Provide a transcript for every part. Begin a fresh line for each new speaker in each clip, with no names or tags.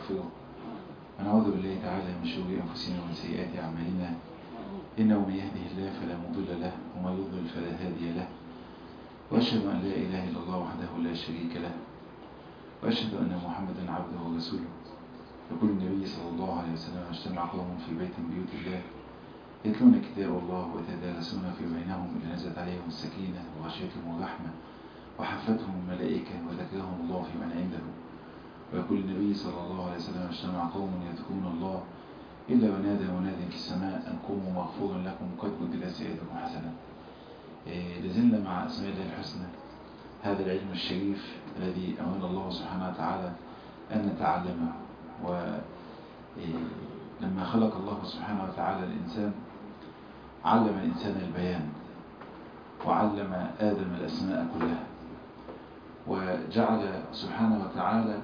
ونستغفره ونعوذ بالله تعالى من شرور أنفسنا ومن سيئات أعمالنا إنه من يهده الله فلا مضل له وما يضلل فلا هادي له وأشهد أن لا إله إلا الله وحده لا شريك له وأشهد أن محمدا عبده ورسوله يقول النبي صلى الله عليه وسلم اجتمع قوم في بيت من بيوت الله يتلون كتاب الله ويتدارسون في بينهم إذ نزلت عليهم السكينة وغشيتهم الرحمة وحفتهم الملائكة وذكرهم الله في من عنده ويقول النبي صلى الله عليه وسلم اجتمع قوم يذكرون الله إلا ونادى مناد في السماء أن قوموا مغفورا لكم قد بدل سيئتكم حسنا إيه لازلنا مع أسماء الله الحسنى هذا العلم الشريف الذي أمر الله سبحانه وتعالى أن نتعلمه ولما خلق الله سبحانه وتعالى الإنسان علم الإنسان البيان وعلم آدم الأسماء كلها وجعل سبحانه وتعالى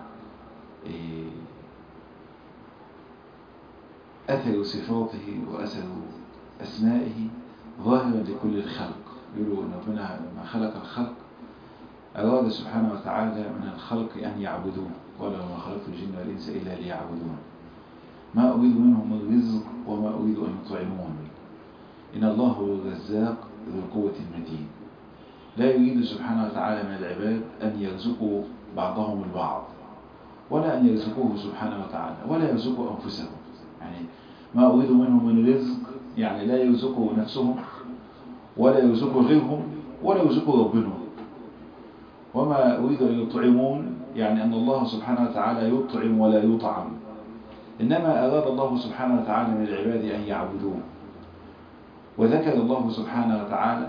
أثر صفاته وأثر أسمائه ظاهرا لكل الخلق يقولوا أن ربنا لما خلق الخلق أراد سبحانه وتعالى من الخلق أن يعبدوه قال وما خلقت الجن والإنس إلا ليعبدون ما أريد منهم من رزق وما أريد أن يطعمون إن الله هو الرزاق ذو القوة المتين لا يريد سبحانه وتعالى من العباد أن يرزقوا بعضهم البعض ولا أن يرزقوه سبحانه وتعالى ولا يرزقوا أنفسهم يعني ما أريد منهم من رزق يعني لا يرزقوا نفسهم ولا يرزقوا غيرهم ولا يرزقوا ربنا وما أريد أن يطعمون يعني أن الله سبحانه وتعالى يطعم ولا يطعم إنما أراد الله سبحانه وتعالى من العباد أن يعبدوه وذكر الله سبحانه وتعالى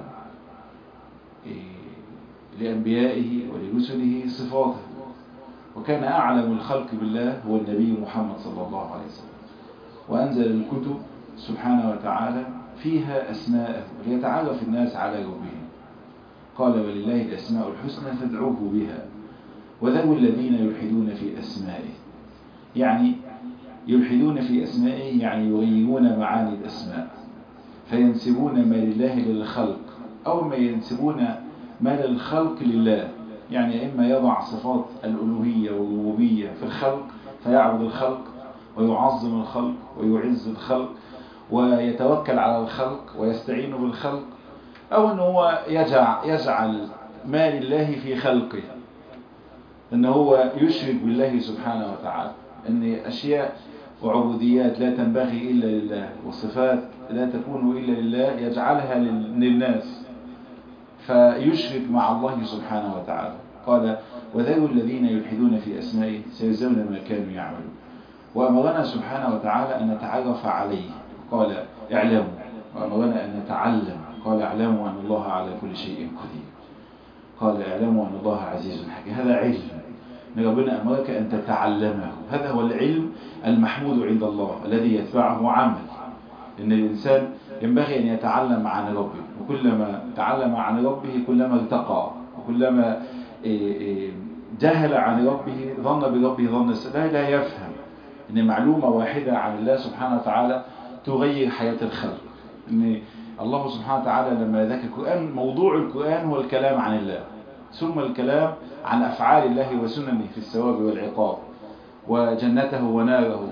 لأنبيائه ولرسله صفاته وكان أعلم الخلق بالله هو النبي محمد صلى الله عليه وسلم وأنزل الكتب سبحانه وتعالى فيها أسماءه ليتعرف الناس على ربهم قال ولله الأسماء الحسنى فادعوه بها وذو الذين يلحدون في أسمائه يعني يلحدون في أسمائه يعني يغيرون معاني الأسماء فينسبون ما لله للخلق أو ما ينسبون ما للخلق لله يعني إما يضع صفات الألوهية والربوبية في الخلق فيعبد الخلق ويعظم الخلق ويعز الخلق ويتوكل على الخلق ويستعين بالخلق أو أنه هو يجعل, يجعل ما لله في خلقه أنه هو يشرك بالله سبحانه وتعالى أن أشياء وعبوديات لا تنبغي إلا لله وصفات لا تكون إلا لله يجعلها للناس فيشرك مع الله سبحانه وتعالى قال وذو الذين يلحدون في أسمائه سيجزون ما كانوا يعملون وأمرنا سبحانه وتعالى أن نتعرف عليه قال اعلموا وأمرنا أن نتعلم قال اعلموا أن الله على كل شيء قدير قال اعلموا أن الله عزيز حكيم هذا علم ان ربنا أمرك أن تتعلمه هذا هو العلم المحمود عند الله الذي يتبعه عمل إن الإنسان ينبغي أن يتعلم عن ربه وكلما تعلم عن ربه كلما ارتقى وكلما جهل عن ربه ظن بربه ظن لا لا يفهم ان معلومة واحدة عن الله سبحانه وتعالى تغير حياة الخلق ان الله سبحانه وتعالى لما ذكر القرآن موضوع القرآن هو الكلام عن الله ثم الكلام عن أفعال الله وسننه في الثواب والعقاب وجنته وناره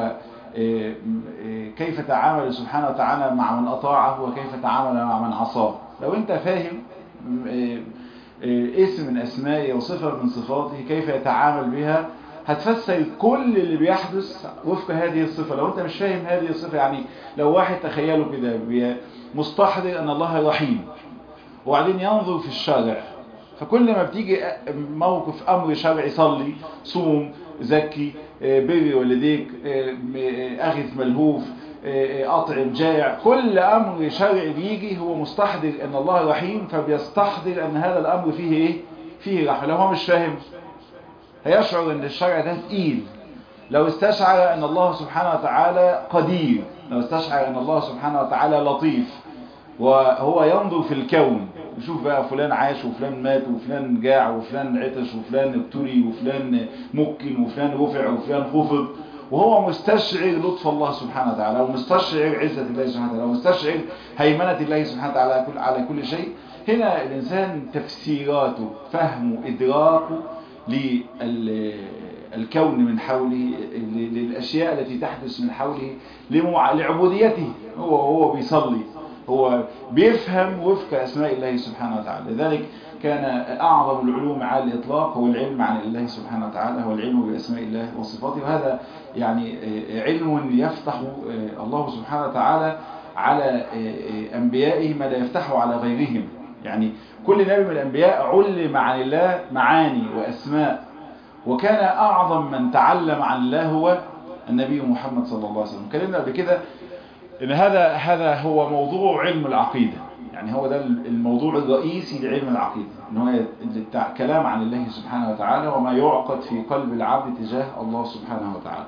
وكيف تعامل سبحانه وتعالى مع من أطاعه وكيف تعامل مع من عصاه لو انت فاهم اسم من أسمائه وصفة من صفاته كيف يتعامل بها هتفسر كل اللي بيحدث وفق هذه الصفة لو انت مش فاهم هذه الصفة يعني لو واحد تخيله كده مستحضر ان الله رحيم وبعدين ينظر في الشارع فكل ما بتيجي موقف امر شرعي صلي صوم زكي بري والديك اغث ملهوف اطعم جائع كل امر شرعي بيجي هو مستحضر ان الله رحيم فبيستحضر ان هذا الامر فيه ايه فيه رحمه لو هو مش فاهم هيشعر ان الشرع ده تقيل لو استشعر ان الله سبحانه وتعالى قدير لو استشعر ان الله سبحانه وتعالى لطيف وهو ينظر في الكون يشوف بقى فلان عاش وفلان مات وفلان جاع وفلان عطش وفلان ابتلي وفلان مكن وفلان رفع وفلان خفض وهو مستشعر لطف الله سبحانه وتعالى ومستشعر عزة الله سبحانه وتعالى ومستشعر هيمنة الله سبحانه وتعالى على كل, على كل شيء هنا الإنسان تفسيراته فهمه إدراكه الكون من حوله للأشياء التي تحدث من حوله لعبوديته هو هو بيصلي هو بيفهم وفق أسماء الله سبحانه وتعالى لذلك كان أعظم العلوم على الإطلاق هو العلم عن الله سبحانه وتعالى هو العلم بأسماء الله وصفاته وهذا يعني علم يفتح الله سبحانه وتعالى على أنبيائه ما لا يفتحه على غيرهم يعني كل نبي من الأنبياء علم عن الله معاني وأسماء وكان أعظم من تعلم عن الله هو النبي محمد صلى الله عليه وسلم كلمنا قبل كده ان هذا هذا هو موضوع علم العقيدة يعني هو ده الموضوع الرئيسي لعلم العقيدة ان هو الكلام عن الله سبحانه وتعالى وما يعقد في قلب العبد تجاه الله سبحانه وتعالى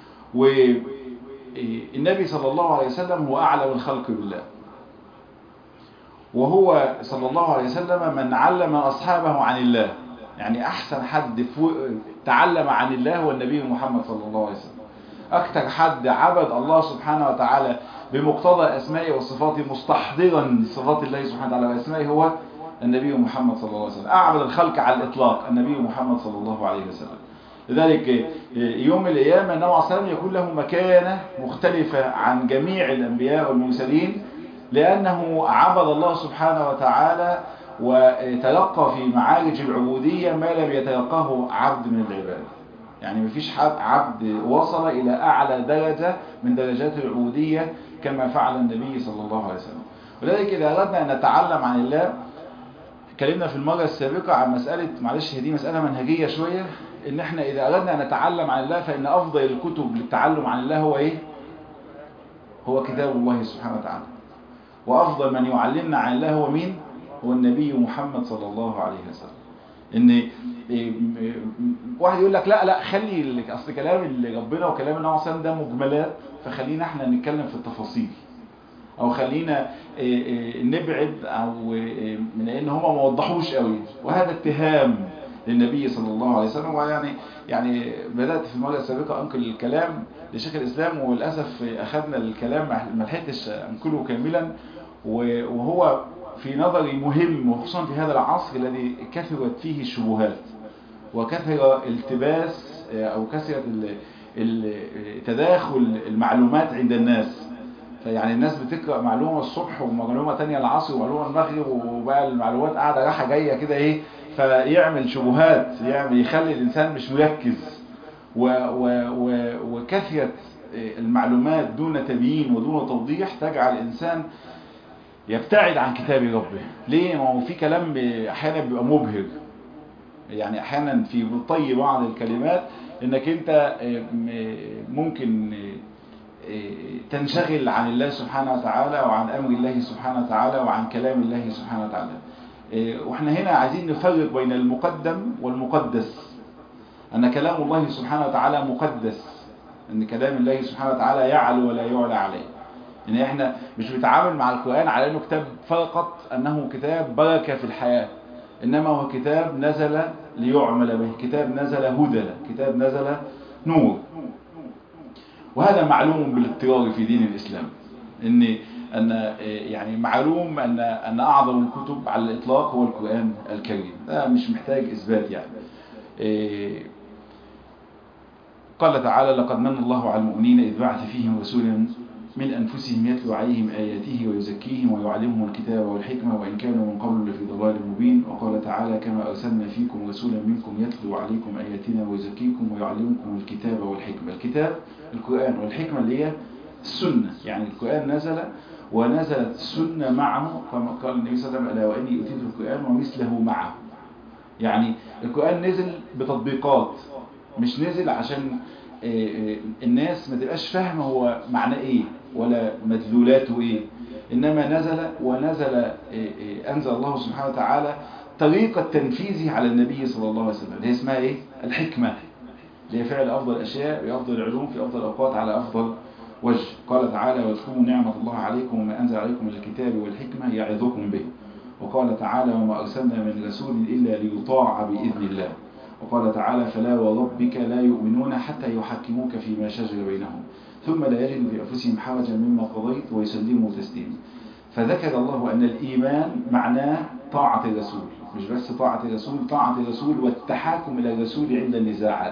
والنبي صلى الله عليه وسلم هو أعلم الخلق بالله وهو صلى الله عليه وسلم من علم أصحابه عن الله يعني أحسن حد تعلم عن الله هو النبي محمد صلى الله عليه وسلم أكثر حد عبد الله سبحانه وتعالى بمقتضى أسمائه وصفاته مستحضرا صفات الله سبحانه وتعالى وأسمائه هو النبي محمد صلى الله عليه وسلم أعبد الخلق على الإطلاق النبي محمد صلى الله عليه وسلم لذلك يوم القيامة النبي عليه الصلاة يكون له مكانة مختلفة عن جميع الأنبياء والمرسلين لأنه عبد الله سبحانه وتعالى وتلقى في معارج العبودية ما لم يتلقاه عبد من العباد يعني مفيش عبد وصل إلى أعلى درجة من درجات العبودية كما فعل النبي صلى الله عليه وسلم ولذلك إذا أردنا أن نتعلم عن الله اتكلمنا في المرة السابقة عن مسألة معلش هي دي مسألة منهجية شوية إن احنا إذا أردنا أن نتعلم عن الله فإن أفضل الكتب للتعلم عن الله هو إيه؟ هو كتاب الله سبحانه وتعالى وأفضل من يعلمنا عن الله هو مين؟ هو النبي محمد صلى الله عليه وسلم ان واحد يقول لك لا لا خلي اصل كلام اللي ربنا وكلام النبي صلى الله عليه وسلم ده مجملات فخلينا احنا نتكلم في التفاصيل او خلينا نبعد او من ان هم ما وضحوش قوي وهذا اتهام للنبي صلى الله عليه وسلم ويعني يعني بدات في المره السابقه انقل الكلام لشيخ الاسلام وللاسف اخذنا الكلام ما لحقتش انقله كاملا وهو في نظري مهم وخصوصا في هذا العصر الذي كثرت فيه الشبهات وكثر التباس أو كثرت تداخل المعلومات عند الناس فيعني الناس بتقرأ معلومة الصبح ومعلومة تانية العصر ومعلومة المغرب وبقى المعلومات قاعدة راحة جاية كده ايه فيعمل شبهات يعمل يخلي الإنسان مش مركز و و و وكثرة المعلومات دون تبيين ودون توضيح تجعل الإنسان يبتعد عن كتاب ربه ليه ما هو في كلام احيانا بيبقى مبهر يعني احيانا في طي بعض الكلمات انك انت ممكن تنشغل عن الله سبحانه وتعالى وعن امر الله سبحانه وتعالى وعن كلام الله سبحانه وتعالى واحنا هنا عايزين نفرق بين المقدم والمقدس ان كلام الله سبحانه وتعالى مقدس ان كلام الله سبحانه وتعالى يعلو ولا يعلى عليه ان احنا مش بنتعامل مع القرآن على انه كتاب فقط انه كتاب بركة في الحياة انما هو كتاب نزل ليعمل به كتاب نزل هدى كتاب نزل نور وهذا معلوم بالاضطرار في دين الاسلام ان ان يعني معلوم ان ان اعظم الكتب على الاطلاق هو القرآن الكريم ده مش محتاج اثبات يعني قال تعالى لقد من الله على المؤمنين إذ بعث فيهم رسولا من أنفسهم يتلو عليهم آياته ويزكيهم ويعلمهم الكتاب والحكمة وإن كانوا من قبل لفي ضلال مبين وقال تعالى كما أرسلنا فيكم رسولا منكم يتلو عليكم آياتنا ويزكيكم ويعلمكم الكتاب والحكمة الكتاب القرآن والحكمة اللي هي السنة يعني القرآن نزل ونزلت السنة معه كما قال النبي صلى الله عليه وسلم ألا وإني أتيت القرآن ومثله معه يعني القرآن نزل بتطبيقات مش نزل عشان الناس ما تبقاش فاهمه هو معناه ايه ولا مدلولاته ايه انما نزل ونزل انزل الله سبحانه وتعالى طريقة تنفيذه على النبي صلى الله عليه وسلم اللي هي اسمها ايه الحكمة اللي هي فعل افضل الاشياء بافضل العلوم في افضل الاوقات على افضل وجه قال تعالى واذكروا نعمة الله عليكم وما انزل عليكم من الكتاب والحكمة يعظكم به وقال تعالى وما ارسلنا من رسول الا ليطاع باذن الله وقال تعالى فلا وربك لا يؤمنون حتى يحكموك فيما شجر بينهم ثم لا يجدوا في أنفسهم حرجا مما قضيت ويسلموا تسليما فذكر الله أن الإيمان معناه طاعة الرسول مش بس طاعة الرسول طاعة الرسول والتحاكم إلى الرسول عند النزاعات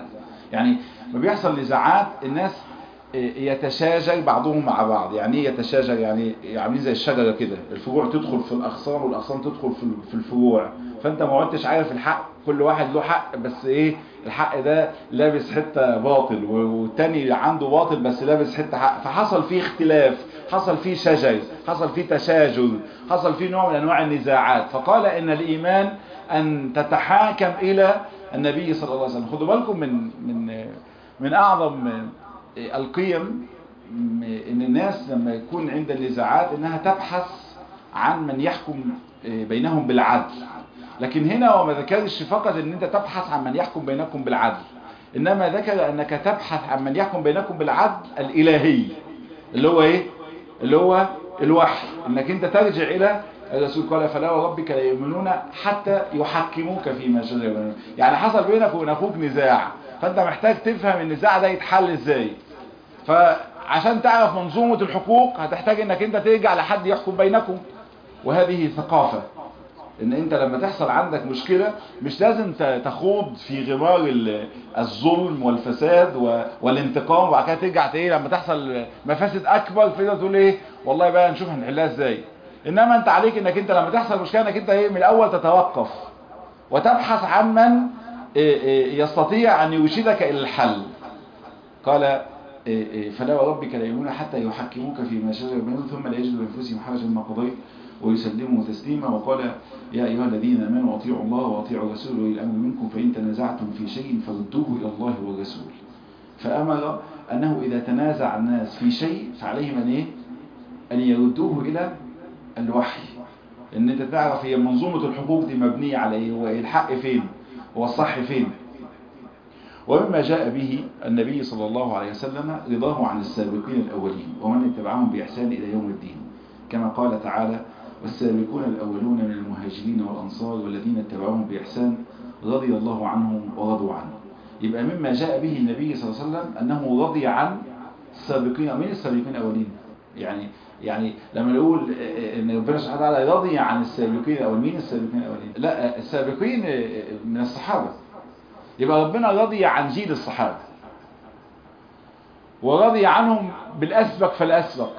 يعني ما بيحصل نزاعات الناس يتشاجر بعضهم مع بعض يعني ايه يتشاجر يعني عاملين زي الشجره كده الفروع تدخل في الاغصان والاغصان تدخل في الفروع فانت ما عدتش عارف الحق كل واحد له حق بس ايه الحق ده لابس حته باطل والتاني عنده باطل بس لابس حته حق فحصل فيه اختلاف حصل فيه شجر حصل فيه تشاجر حصل فيه نوع من انواع النزاعات فقال ان الايمان ان تتحاكم الى النبي صلى الله عليه وسلم خدوا بالكم من من من اعظم القيم ان الناس لما يكون عند النزاعات انها تبحث عن من يحكم بينهم بالعدل لكن هنا وما ذكرش فقط ان انت تبحث عن من يحكم بينكم بالعدل انما ذكر انك تبحث عن من يحكم بينكم بالعدل الالهي اللي هو ايه اللي هو الوحي انك انت ترجع الى الرسول قال فلا وربك لا يؤمنون حتى يحكموك فيما شجر بينهم يعني حصل بينك وبين اخوك نزاع فانت محتاج تفهم النزاع ده يتحل ازاي فعشان تعرف منظومة الحقوق هتحتاج انك انت ترجع لحد يحكم بينكم وهذه ثقافة ان انت لما تحصل عندك مشكلة مش لازم تخوض في غمار الظلم والفساد والانتقام وبعد كده ترجع ايه لما تحصل مفاسد اكبر تقدر تقول ايه والله بقى نشوف هنحلها ازاي انما انت عليك انك انت لما تحصل مشكلة انك انت ايه من الاول تتوقف وتبحث عن من يستطيع ان يرشدك الى الحل قال فلا وربك لا يؤمنون حتى يحكموك فيما شجر بينهم ثم لا يجدوا انفسهم حرجا مما قضيت ويسلموا تسليما وقال يا ايها الذين امنوا اطيعوا الله واطيعوا الرسول واولي الامر منكم فان تنازعتم في شيء فردوه الى الله والرسول فامر انه اذا تنازع الناس في شيء فعليهم ان ايه ان يردوه الى الوحي ان انت تعرف هي منظومه الحقوق دي مبنيه على ايه هو الحق فين هو الصح فين ومما جاء به النبي صلى الله عليه وسلم رضاه عن السابقين الأولين ومن اتبعهم بإحسان إلى يوم الدين كما قال تعالى والسابقون الأولون من المهاجرين والأنصار والذين اتبعوهم بإحسان رضي الله عنهم ورضوا عنه يبقى مما جاء به النبي صلى الله عليه وسلم أنه رضي عن السابقين من السابقين الأولين يعني يعني لما نقول ان ربنا سبحانه وتعالى رضي عن السابقين الأولين مين السابقين الأولين لا السابقين من الصحابة يبقى ربنا رضي عن جيل الصحابة ورضي عنهم بالأسبق فالأسبق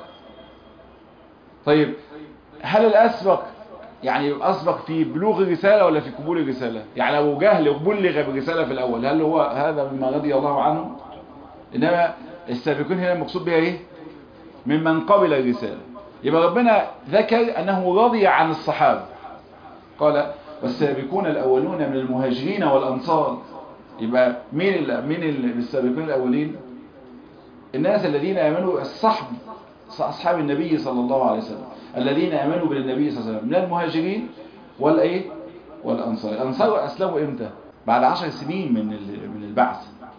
طيب هل الأسبق يعني أسبق في بلوغ الرسالة ولا في قبول الرسالة يعني أبو جهل بلغ بالرسالة في الأول هل هو هذا مما رضي الله عنه إنما السابقين هنا المقصود بها إيه ممن قبل الرسالة يبقى ربنا ذكر أنه رضي عن الصحابة قال والسابقون الأولون من المهاجرين والأنصار يبقى مين ال مين ال السابقين الأولين الناس الذين آمنوا الصحب أصحاب النبي صلى الله عليه وسلم الذين آمنوا بالنبي صلى الله عليه وسلم من المهاجرين والإيه والأنصار الأنصار أسلموا إمتى بعد عشر سنين من من البعث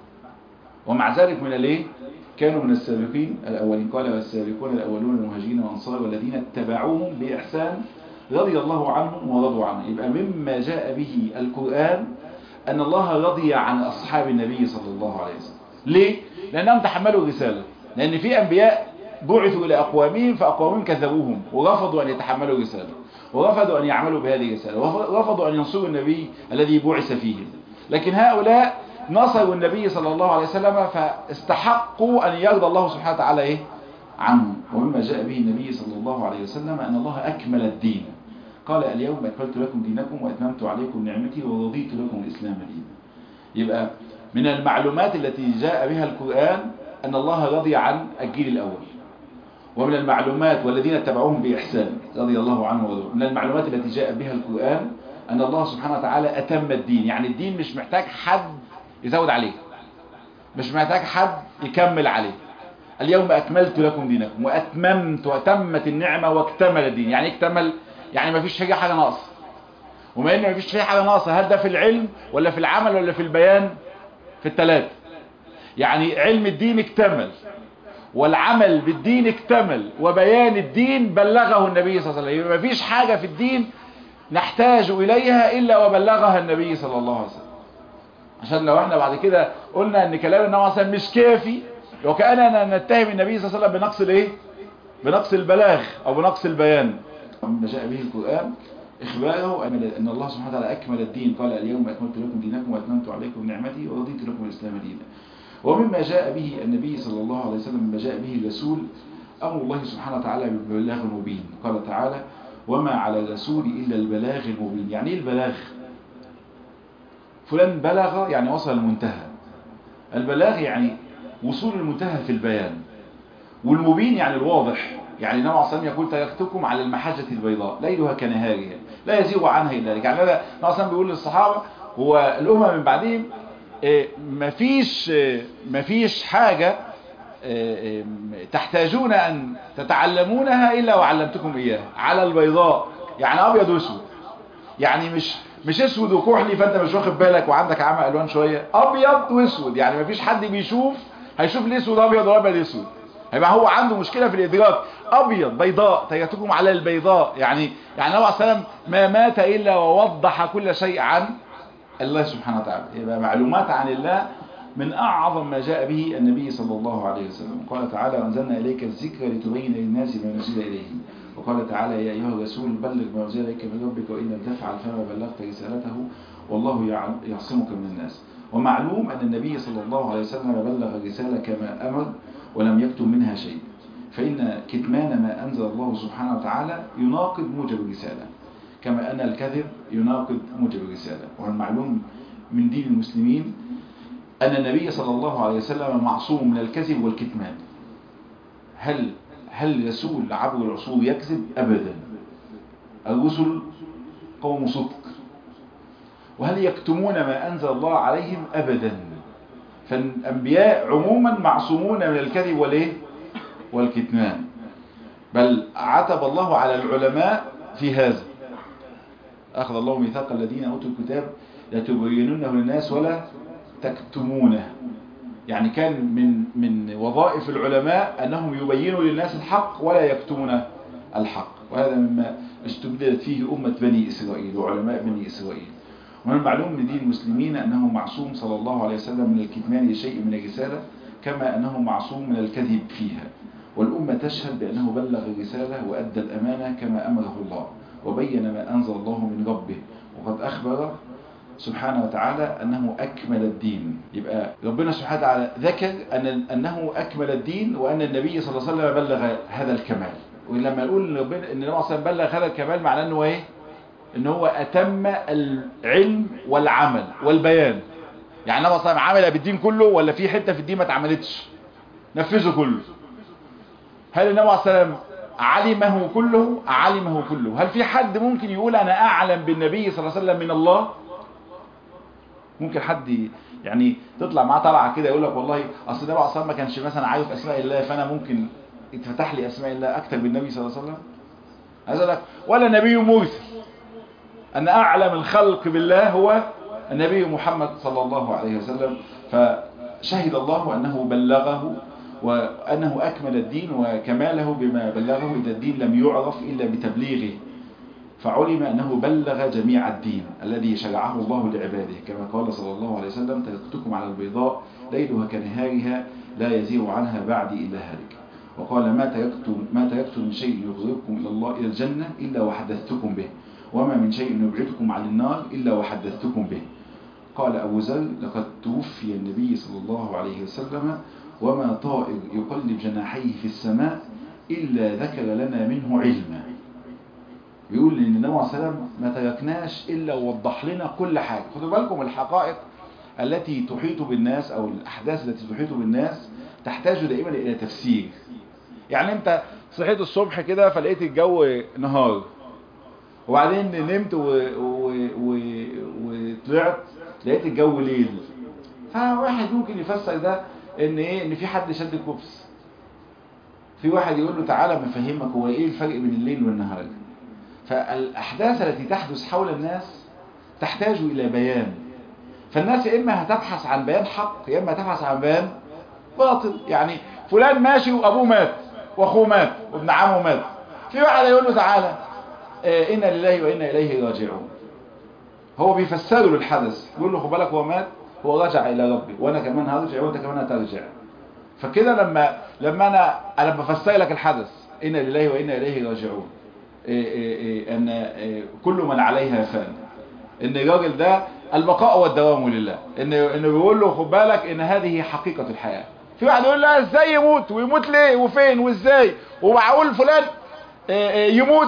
ومع ذلك من الايه كانوا من السابقين الأولين قال والسابقون الأولون المهاجرين والأنصار والذين اتبعوهم بإحسان رضي الله عنهم ورضوا عنه يبقى مما جاء به القرآن أن الله رضي عن أصحاب النبي صلى الله عليه وسلم ليه؟ لأنهم تحملوا الرسالة لأن في أنبياء بعثوا إلى أقوامهم فأقوامهم كذبوهم ورفضوا أن يتحملوا الرسالة ورفضوا أن يعملوا بهذه الرسالة ورفضوا أن ينصروا النبي الذي بعث فيهم لكن هؤلاء نصروا النبي صلى الله عليه وسلم فاستحقوا أن يرضى الله سبحانه وتعالى إيه؟ عنهم ومما جاء به النبي صلى الله عليه وسلم أن الله أكمل الدين قال اليوم أكملت لكم دينكم وأتممت عليكم نعمتي ورضيت لكم الإسلام دينا يبقى من المعلومات التي جاء بها القرآن أن الله رضي عن الجيل الأول ومن المعلومات والذين اتبعوهم بإحسان رضي الله عنه ورضوه من المعلومات التي جاء بها القرآن أن الله سبحانه وتعالى أتم الدين يعني الدين مش محتاج حد يزود عليه مش محتاج حد يكمل عليه اليوم أكملت لكم دينكم وأتممت وأتمت النعمة واكتمل الدين يعني اكتمل يعني ما فيش فيها حاجة ناقصة وما إن ما فيش فيها حاجة ناقصة هل ده في العلم ولا في العمل ولا في البيان في الثلاثة يعني علم الدين اكتمل والعمل بالدين اكتمل وبيان الدين بلغه النبي صلى الله عليه وسلم ما فيش حاجة في الدين نحتاج إليها إلا وبلغها النبي صلى الله عليه وسلم عشان لو احنا بعد كده قلنا ان كلام النبي صلى الله عليه وسلم مش كافي وكأننا نتهم النبي صلى الله عليه وسلم بنقص الايه بنقص البلاغ او بنقص البيان ما جاء به القرآن إخباره أن الله سبحانه وتعالى أكمل الدين قال اليوم أكملت لكم دينكم وأتممت عليكم نعمتي ورضيت لكم الإسلام دينا ومما جاء به النبي صلى الله عليه وسلم مما جاء به الرسول أمر الله سبحانه وتعالى بالبلاغ المبين قال تعالى وما على الرسول إلا البلاغ المبين يعني إيه البلاغ فلان بلغ يعني وصل المنتهى البلاغ يعني وصول المنتهى في البيان والمبين يعني الواضح يعني النبي عليه الصلاه يقول تركتكم على المحجة البيضاء ليلها كنهارها لا يزيغ عنها الا ذلك يعني هذا النبي عليه بيقول للصحابه هو الامه من بعدهم مفيش مفيش حاجه تحتاجون ان تتعلمونها الا وعلمتكم اياها على البيضاء يعني ابيض واسود يعني مش مش اسود وكحلي فانت مش واخد بالك وعندك عمى الوان شويه ابيض واسود يعني مفيش حد بيشوف هيشوف الاسود ابيض والابيض اسود هيبقى هو عنده مشكلة في الإدراك أبيض بيضاء تيتكم على البيضاء يعني يعني النبي عليه السلام ما مات إلا ووضح كل شيء عن الله سبحانه وتعالى يبقى معلومات عن الله من أعظم ما جاء به النبي صلى الله عليه وسلم قال تعالى وأنزلنا إليك الذكر لتبين للناس ما نزل إليهم وقال تعالى يا أيها الرسول بلغ ما أنزل إليك من ربك وإن لم تفعل فما بلغت رسالته والله يعصمك من الناس ومعلوم أن النبي صلى الله عليه وسلم بلغ الرسالة كما أمر ولم يكتم منها شيء فإن كتمان ما أنزل الله سبحانه وتعالى يناقض موجب الرسالة كما أن الكذب يناقض موجب الرسالة والمعلوم من دين المسلمين أن النبي صلى الله عليه وسلم معصوم من الكذب والكتمان هل هل رسول عبر الرسول يكذب أبدا الرسل قوم صدق وهل يكتمون ما أنزل الله عليهم أبدا فالأنبياء عموما معصومون من الكذب والايه والكتمان بل عتب الله على العلماء في هذا أخذ الله ميثاق الذين أوتوا الكتاب لتبينونه للناس ولا تكتمونه يعني كان من من وظائف العلماء أنهم يبينوا للناس الحق ولا يكتمون الحق وهذا مما استبدلت فيه أمة بني إسرائيل وعلماء بني إسرائيل ومن المعلوم من دين المسلمين أنه معصوم صلى الله عليه وسلم من الكتمان شيء من الرسالة كما أنه معصوم من الكذب فيها والأمة تشهد بأنه بلغ الرسالة وأدى الأمانة كما أمره الله وبين ما أنزل الله من ربه وقد أخبر سبحانه وتعالى أنه أكمل الدين يبقى ربنا سبحانه وتعالى ذكر أن أنه أكمل الدين وأن النبي صلى الله عليه وسلم بلغ هذا الكمال ولما نقول ان النبي صلى الله عليه وسلم بلغ هذا الكمال معناه أنه إيه ان هو اتم العلم والعمل والبيان يعني النبي صلى الله عليه وسلم عمل بالدين كله ولا في حته في الدين ما اتعملتش نفذه كله هل النبي صلى الله عليه وسلم علمه كله علمه كله هل في حد ممكن يقول انا اعلم بالنبي صلى الله عليه وسلم من الله ممكن حد يعني تطلع معاه طلعه كده يقول لك والله اصل النبي صلى الله عليه وسلم ما كانش مثلا عارف اسماء الله فانا ممكن يتفتح لي اسماء الله اكتر بالنبي صلى الله عليه وسلم عايز اقول لك ولا نبي مرسل أن أعلم الخلق بالله هو النبي محمد صلى الله عليه وسلم فشهد الله أنه بلغه وأنه أكمل الدين وكماله بما بلغه إذا الدين لم يعرف إلا بتبليغه فعلم أنه بلغ جميع الدين الذي شرعه الله لعباده كما قال صلى الله عليه وسلم تركتكم على البيضاء ليلها كنهارها لا يزيغ عنها بعدي إلا هلك وقال ما تركتم ما تركتم من شيء يقربكم إلى الله إلى الجنة إلا وحدثتكم به وما من شيء يبعدكم عن النار إلا وحدثتكم به قال أبو ذر لقد توفي النبي صلى الله عليه وسلم وما طائر يقلب جناحيه في السماء إلا ذكر لنا منه علما بيقول ان النبي عليه السلام ما تركناش إلا ووضح لنا كل حاجة خدوا بالكم الحقائق التي تحيط بالناس أو الأحداث التي تحيط بالناس تحتاج دائما إلى تفسير يعني انت صحيت الصبح كده فلقيت الجو نهار وبعدين نمت وطلعت لقيت الجو ليل فواحد ممكن يفسر ده ان ايه ان في حد شد الكبس في واحد يقول له تعالى بفهمك هو ايه الفرق بين الليل والنهار فالاحداث التي تحدث حول الناس تحتاج الى بيان فالناس يا اما هتبحث عن بيان حق يا اما هتبحث عن بيان باطل يعني فلان ماشي وابوه مات واخوه مات وابن عمه مات في واحد يقول له تعالى إنا لله وإنا إليه راجعون هو بيفسر له الحدث يقول له خد بالك هو مات هو رجع إلى ربي وأنا كمان هرجع وأنت كمان هترجع فكده لما لما أنا أنا بفسر لك الحدث إنا لله وإنا إليه راجعون ان كل من عليها فان ان الراجل ده البقاء والدوام لله ان انه بيقول له خد بالك ان هذه حقيقة الحياة في واحد يقول لا ازاي يموت ويموت ليه وفين وازاي ومعقول فلان يموت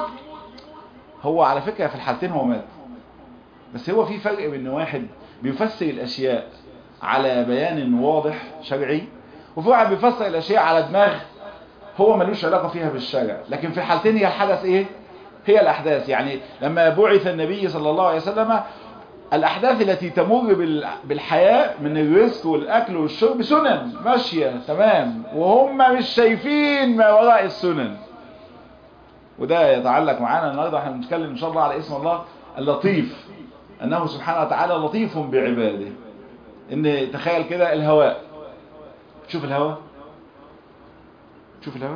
هو على فكرة في الحالتين هو مات بس هو في فرق بين واحد بيفسر الاشياء على بيان واضح شرعي وفي واحد بيفسر الاشياء على دماغ هو ملوش علاقة فيها بالشرع لكن في الحالتين هي الحدث ايه هي الاحداث يعني لما بعث النبي صلى الله عليه وسلم الاحداث التي تمر بالحياة من الرزق والاكل والشرب سنن ماشية تمام وهم مش شايفين ما وراء السنن وده يتعلق معانا النهاردة احنا بنتكلم ان شاء الله على اسم الله اللطيف انه سبحانه وتعالى لطيف بعباده ان تخيل كده الهواء شوف الهواء شوف الهواء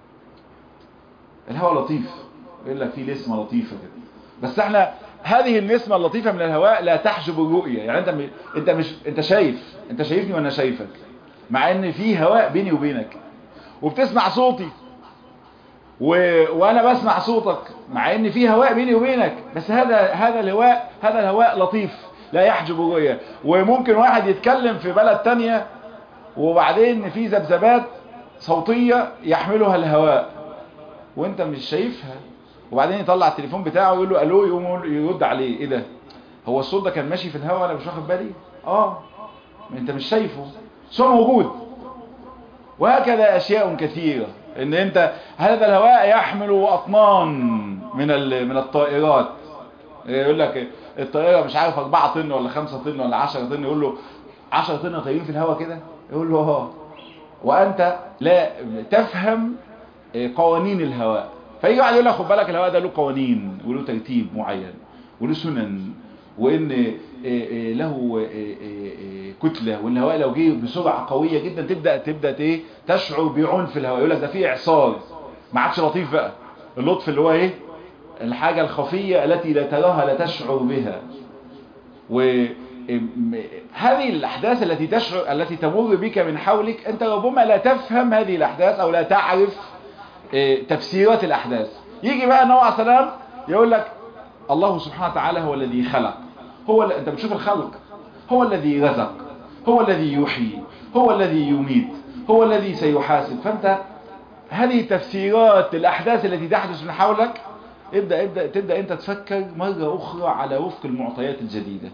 الهواء لطيف يقول لك فيه نسمة لطيفة كده بس احنا هذه النسمة اللطيفة من الهواء لا تحجب الرؤية يعني انت م... انت مش انت شايف انت شايفني وانا شايفك مع ان في هواء بيني وبينك وبتسمع صوتي و... وانا بسمع صوتك مع ان في هواء بيني وبينك بس هذا هذا الهواء هذا الهواء لطيف لا يحجب الرؤية وممكن واحد يتكلم في بلد تانية وبعدين في ذبذبات صوتية يحملها الهواء وانت مش شايفها وبعدين يطلع التليفون بتاعه ويقول له الو يقوم يرد عليه ايه ده هو الصوت ده كان ماشي في الهواء انا مش واخد بالي اه انت مش شايفه بس هو موجود وهكذا اشياء كثيرة ان انت هذا الهواء يحمل اطنان من من الطائرات يقول لك الطائرة مش عارف 4 طن ولا 5 طن ولا 10 طن يقول له 10 طن طايرين في الهواء كده يقول له اه وانت لا تفهم قوانين الهواء فيجي واحد يقول لك خد بالك الهواء ده له قوانين وله ترتيب معين وله سنن وان له كتله وان الهواء لو جه بسرعه قويه جدا تبدا تبدا ايه تشعر بعنف الهواء يقول لك ده في اعصار ما عادش لطيف بقى اللطف اللي هو ايه الحاجه الخفيه التي لا تراها لا تشعر بها وهذه الاحداث التي تشعر التي تمر بك من حولك انت ربما لا تفهم هذه الاحداث او لا تعرف تفسيرات الأحداث يجي بقى النبي عليه السلام يقول لك الله سبحانه وتعالى هو الذي خلق هو اللي انت بتشوف الخلق هو الذي رزق هو الذي يحيي هو الذي يميت هو الذي سيحاسب فانت هذه تفسيرات الأحداث التي تحدث من حولك ابدأ ابدأ تبدأ انت تفكر مرة أخرى على وفق المعطيات الجديدة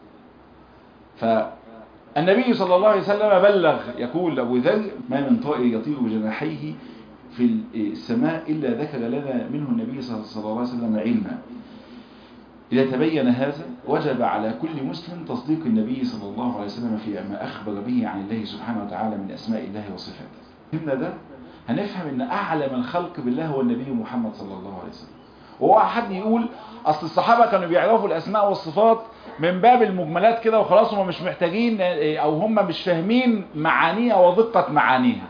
فالنبي صلى الله عليه وسلم بلغ يقول أبو ذر ما من طائر يطير بجناحيه في السماء إلا ذكر لنا منه النبي صلى الله عليه وسلم علما إذا تبين هذا وجب على كل مسلم تصديق النبي صلى الله عليه وسلم في ما أخبر به عن الله سبحانه وتعالى من أسماء الله وصفاته فهمنا ده هنفهم أن أعلم الخلق بالله هو النبي محمد صلى الله عليه وسلم وهو حد يقول أصل الصحابة كانوا بيعرفوا الأسماء والصفات من باب المجملات كده وخلاص هم مش محتاجين أو هم مش فاهمين معانيها ودقة معانيها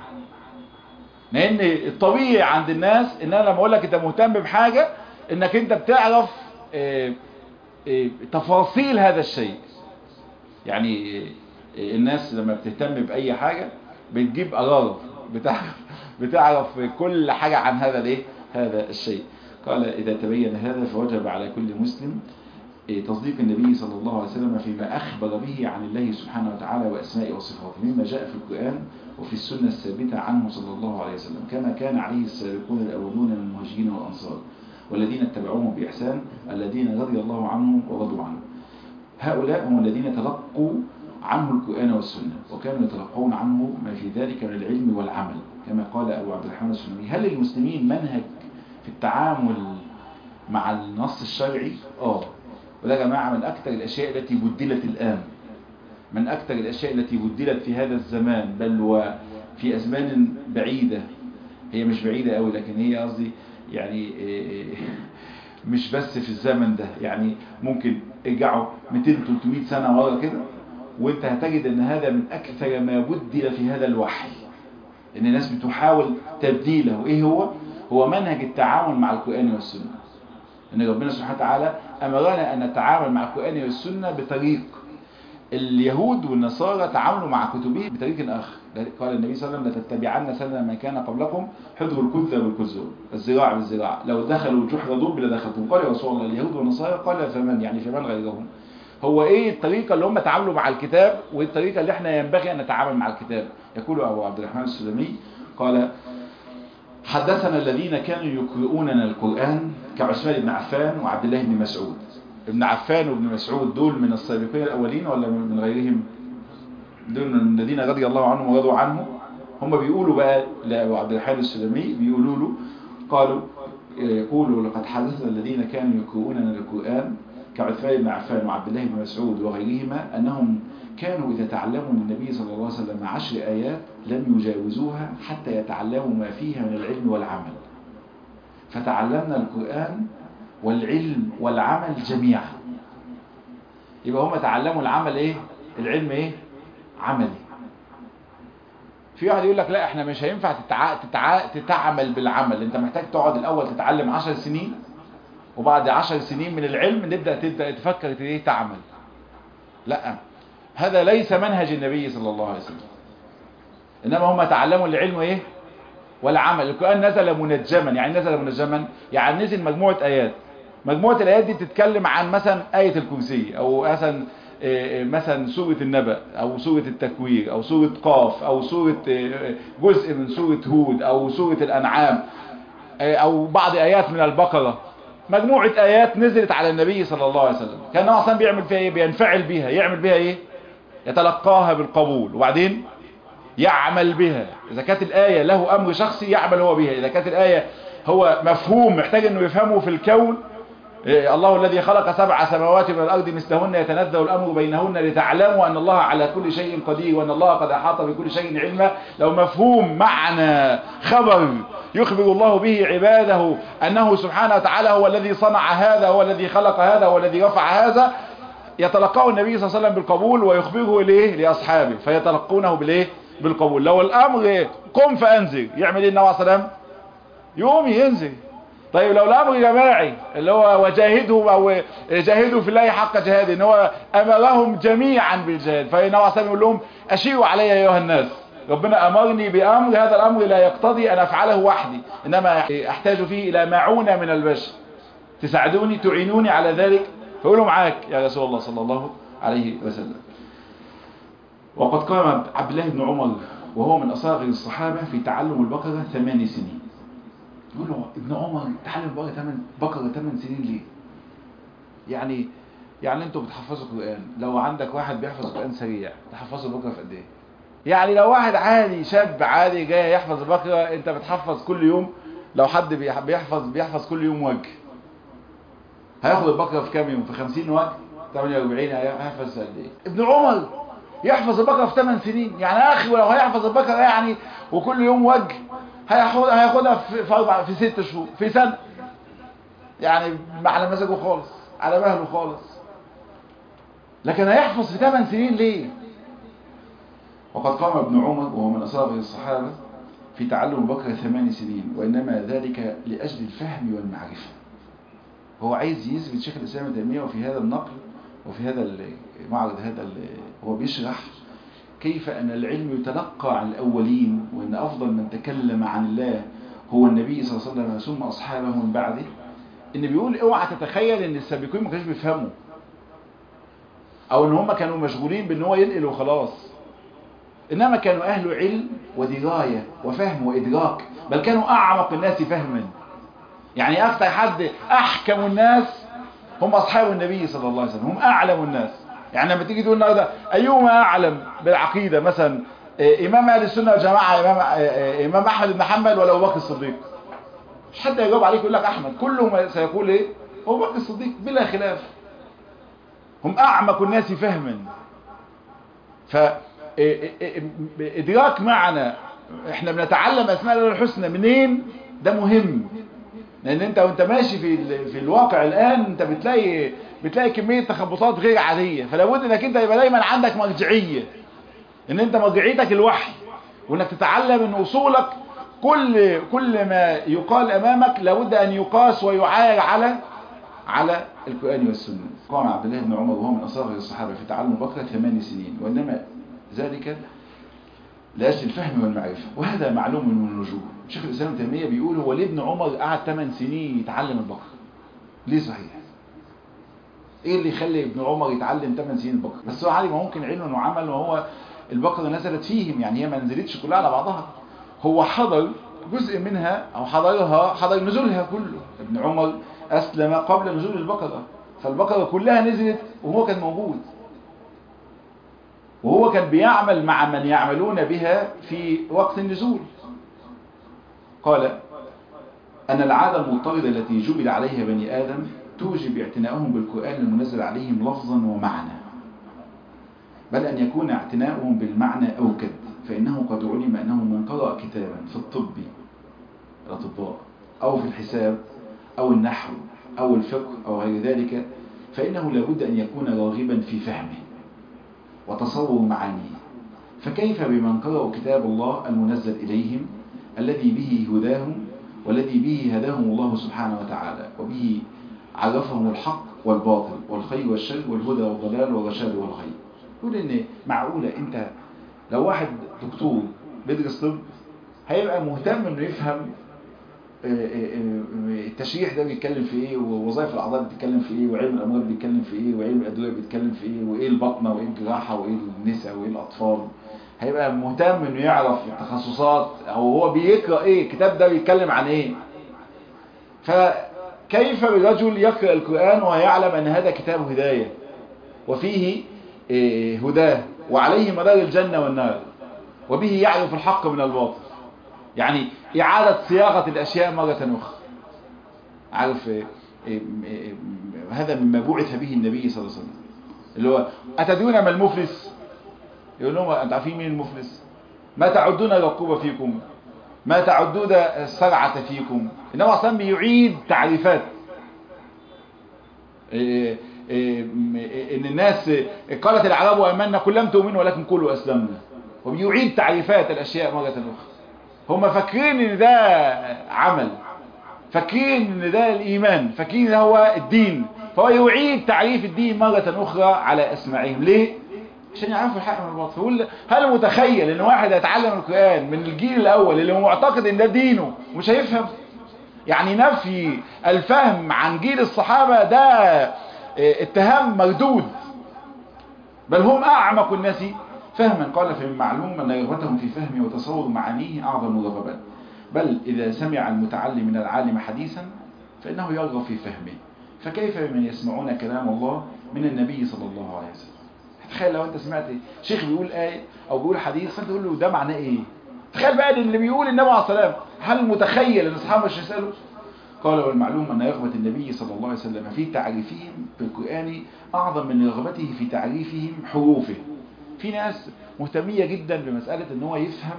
لان الطبيعي عند الناس ان انا لما اقول لك انت مهتم بحاجة انك انت بتعرف اه اه تفاصيل هذا الشيء يعني اه الناس لما بتهتم باي حاجة بتجيب قرار بتعرف, بتعرف كل حاجة عن هذا الايه هذا الشيء قال اذا تبين هذا فوجب على كل مسلم تصديق النبي صلى الله عليه وسلم فيما أخبر به عن الله سبحانه وتعالى وأسمائه وصفاته مما جاء في القرآن وفي السنة الثابتة عنه صلى الله عليه وسلم كما كان عليه السابقون الأولون من المهاجرين والأنصار والذين اتبعوهم بإحسان الذين رضي الله عنهم ورضوا عنه هؤلاء هم الذين تلقوا عنه القرآن والسنة وكانوا يتلقون عنه ما في ذلك من العلم والعمل كما قال أبو عبد الرحمن السلمي هل للمسلمين منهج في التعامل مع النص الشرعي؟ آه وده يا جماعة من أكثر الأشياء التي بدلت الآن من أكثر الأشياء التي بدلت في هذا الزمان بل وفي أزمان بعيدة هي مش بعيدة قوي لكن هي قصدي يعني مش بس في الزمن ده يعني ممكن ارجعوا 200-300 سنة ورا كده وانت هتجد ان هذا من أكثر ما بدل في هذا الوحي ان الناس بتحاول تبديله ايه هو؟ هو منهج التعامل مع القرآن والسنة ان ربنا سبحانه وتعالى امرنا ان نتعامل مع القرآن والسنة بطريق اليهود والنصارى تعاملوا مع كتبهم بطريق آخر قال النبي صلى الله عليه وسلم لتتبعن سنة ما كان قبلكم حذر الكذة بالكذة الزراع بالزراع لو دخلوا جحر ضب لدخلتم قال يا رسول الله اليهود والنصارى قال فمن يعني فمن غيرهم هو ايه الطريقة اللي هم تعاملوا مع الكتاب وايه الطريقة اللي احنا ينبغي ان نتعامل مع الكتاب يقول ابو عبد الرحمن السلمي قال حدثنا الذين كانوا يقرؤوننا القرآن كعثمان بن عفان وعبد الله بن مسعود ابن عفان وابن مسعود دول من السابقين الأولين ولا من غيرهم دول من الذين رضي الله عنهم ورضوا عنه هم بيقولوا بقى لأبو عبد الرحمن السلمي بيقولوا له قالوا يقولوا لقد حدثنا الذين كانوا يقرؤوننا القرآن كعثمان بن عفان وعبد الله بن مسعود وغيرهما أنهم كانوا إذا تعلموا من النبي صلى الله عليه وسلم عشر آيات لم يجاوزوها حتى يتعلموا ما فيها من العلم والعمل فتعلمنا القرآن والعلم والعمل جميعا يبقى هم تعلموا العمل ايه العلم ايه عملي في واحد يقول لك لا احنا مش هينفع تتع... تتع... تتعمل بالعمل انت محتاج تقعد الاول تتعلم عشر سنين وبعد عشر سنين من العلم نبدأ تبدأ تفكر ايه تعمل لا هذا ليس منهج النبي صلى الله عليه وسلم انما هم تعلموا العلم ايه والعمل القرآن نزل منجما يعني نزل منجما يعني نزل مجموعة آيات مجموعة الآيات دي بتتكلم عن مثلا آية الكرسي أو مثلا مثلا سورة النبأ أو سورة التكوير أو سورة قاف أو سورة جزء من سورة هود أو سورة الأنعام أو بعض آيات من البقرة مجموعة آيات نزلت على النبي صلى الله عليه وسلم كان أصلا بيعمل فيها إيه بينفعل بيها يعمل بيها إيه يتلقاها بالقبول وبعدين يعمل بها إذا كانت الآية له أمر شخصي يعمل هو بها إذا كانت الآية هو مفهوم محتاج أنه يفهمه في الكون الله الذي خلق سبع سماوات من الأرض مثلهن يتنزل الأمر بينهن لتعلموا أن الله على كل شيء قدير وأن الله قد أحاط بكل شيء علما لو مفهوم معنى خبر يخبر الله به عباده أنه سبحانه وتعالى هو الذي صنع هذا هو الذي خلق هذا هو الذي رفع هذا يتلقاه النبي صلى الله عليه وسلم بالقبول ويخبره ليه لأصحابه فيتلقونه بالإيه بالقبول لو الأمر قم فأنزل يعمل إيه النبي صلى الله عليه وسلم يقوم ينزل طيب لو الامر جماعي اللي هو وجاهدهم او جاهدوا في الله حق جهاده ان هو امرهم جميعا بالجهاد فالنبي عليه الصلاه يقول لهم اشيروا علي ايها الناس ربنا امرني بامر هذا الامر لا يقتضي ان افعله وحدي انما احتاج فيه الى معونه من البشر تساعدوني تعينوني على ذلك فقولوا معاك يا رسول الله صلى الله عليه وسلم وقد قام عبد الله بن عمر وهو من اصاغر الصحابه في تعلم البقره ثمان سنين يقول له ابن عمر تعلم البقرة ثمان بقرة ثمان سنين ليه يعني يعني انتوا بتحفظوا القرآن لو عندك واحد بيحفظ القرآن سريع تحفظوا البقرة في قد ايه يعني لو واحد عادي شاب عادي جاي يحفظ البقرة انت بتحفظ كل يوم لو حد بيحفظ بيحفظ كل يوم وجه هياخد البقرة في كام يوم في 50 وجه 48 هيحفظ قد ايه ابن عمر يحفظ البقرة في 8 سنين يعني اخي ولو هيحفظ البقرة يعني وكل يوم وجه هياخدها هياخدها في في اربع في ست شهور في سنه يعني على مزاجه خالص على مهله خالص لكن هيحفظ في 8 سنين ليه وقد قام ابن عمر وهو من اصابع الصحابه في تعلم البقره ثمان سنين وانما ذلك لاجل الفهم والمعرفه هو عايز يثبت شيخ الاسلام ابن تيميه وفي هذا النقل وفي هذا المعرض هذا هو بيشرح كيف أن العلم يتلقى عن الأولين وأن أفضل من تكلم عن الله هو النبي صلى الله عليه وسلم ثم أصحابه من بعده إن بيقول اوعى تتخيل إن السابقين ما كانوش بيفهموا أو إن هم كانوا مشغولين بإن هو ينقل وخلاص إنما كانوا أهل علم ودراية وفهم وإدراك بل كانوا أعمق الناس فهما يعني أكثر حد أحكم الناس هم أصحاب النبي صلى الله عليه وسلم هم أعلم الناس يعني لما تيجي تقول النهارده ايهما اعلم بالعقيده مثلا امام اهل السنه والجماعه امام امام احمد بن حنبل ولا ابو بكر الصديق مش حد يجاوب عليك يقول لك احمد كله سيقول ايه ابو بكر الصديق بلا خلاف هم اعمق الناس فهما ف ادراك معنى احنا بنتعلم اسماء الله الحسنى منين ده مهم لان انت وانت ماشي في في الواقع الان انت بتلاقي بتلاقي كمية تخبطات غير عادية فلا بد انك انت يبقى دايما عندك مرجعية ان انت مرجعيتك الوحي وانك تتعلم ان اصولك كل كل ما يقال امامك لابد ان يقاس ويعاير على على القرآن والسنة قام عبد الله بن عمر وهو من أصغر الصحابة في تعلم بكرة ثمان سنين وإنما ذلك لأجل الفهم والمعرفة وهذا معلوم من الوجوه شيخ الإسلام تيمية بيقول هو ليه ابن عمر قعد 8 سنين يتعلم البقرة ليه صحيح ايه اللي يخلي ابن عمر يتعلم 8 سنين البقرة بس هو عادي ما ممكن علم انه عمل وهو البقرة نزلت فيهم يعني هي ما نزلتش كلها على بعضها هو حضر جزء منها او حضرها حضر نزولها كله ابن عمر اسلم قبل نزول البقرة فالبقرة كلها نزلت وهو كان موجود وهو كان بيعمل مع من يعملون بها في وقت النزول قال أن العادة المضطردة التي جبل عليها بني آدم توجب اعتناؤهم بالقرآن المنزل عليهم لفظا ومعنى بل أن يكون اعتناؤهم بالمعنى أوكد فإنه قد علم أنه من قرأ كتابا في الطب الأطباء أو في الحساب أو النحو أو الفقه أو غير ذلك فإنه لابد أن يكون راغبا في فهمه وتصور معانيه فكيف بمن قرأوا كتاب الله المنزل إليهم الذي به هداهم والذي به هداهم الله سبحانه وتعالى وبه عرفهم الحق والباطل والخير والشر والهدى والضلال والرشاد والغي يقول ان معقولة انت لو واحد دكتور بيدرس طب هيبقى مهتم انه يفهم التشريح ده بيتكلم في ايه ووظائف الاعضاء بتتكلم في ايه وعلم الامراض بيتكلم في ايه وعلم الادويه بيتكلم في ايه وايه البطنه وايه الجراحه وايه النساء وايه الاطفال هيبقى مهتم انه يعرف التخصصات او هو بيقرا ايه الكتاب ده بيتكلم عن ايه فكيف بالرجل يقرا القران ويعلم ان هذا كتاب هدايه وفيه هداه وعليه مدار الجنه والنار وبه يعرف الحق من الباطل يعني إعادة صياغة الأشياء مرة أخرى عارف إيه إيه إيه هذا مما بعث به النبي صلى الله عليه وسلم اللي هو أتدرون ما المفلس يقول لهم أنت عارفين مين المفلس ما تعدون الرقوبة فيكم ما تعدون السرعة فيكم إنما أصلا بيعيد تعريفات إن الناس قالت العرب أمنا كل لم تؤمنوا ولكن كلوا أسلمنا وبيعيد تعريفات الأشياء مرة أخرى هم فاكرين ان ده عمل فاكرين ان ده الايمان فاكرين ان هو الدين فهو يعيد تعريف الدين مرة اخرى على اسماعهم ليه عشان يعرفوا الحق من الباطل يقول هل متخيل ان واحد يتعلم القرآن من الجيل الاول اللي هو معتقد ان ده دينه ومش هيفهم يعني نفي الفهم عن جيل الصحابة ده اتهام مردود بل هم اعمق الناس فهما قال فمن معلوم أن رغبتهم في فهم وتصور معانيه أعظم رغبات بل إذا سمع المتعلم من العالم حديثا فإنه يرغب في فهمه فكيف بمن يسمعون كلام الله من النبي صلى الله عليه وسلم تخيل لو أنت سمعت شيخ بيقول آية أو بيقول حديث فأنت تقول له ده معناه إيه تخيل بقى اللي بيقول النبي عليه السلام هل متخيل أن أصحابه مش يسألوا قال والمعلوم أن رغبة النبي صلى الله عليه وسلم في تعريفهم بالقرآن أعظم من رغبته في تعريفهم حروفه في ناس مهتمية جدا بمسألة ان هو يفهم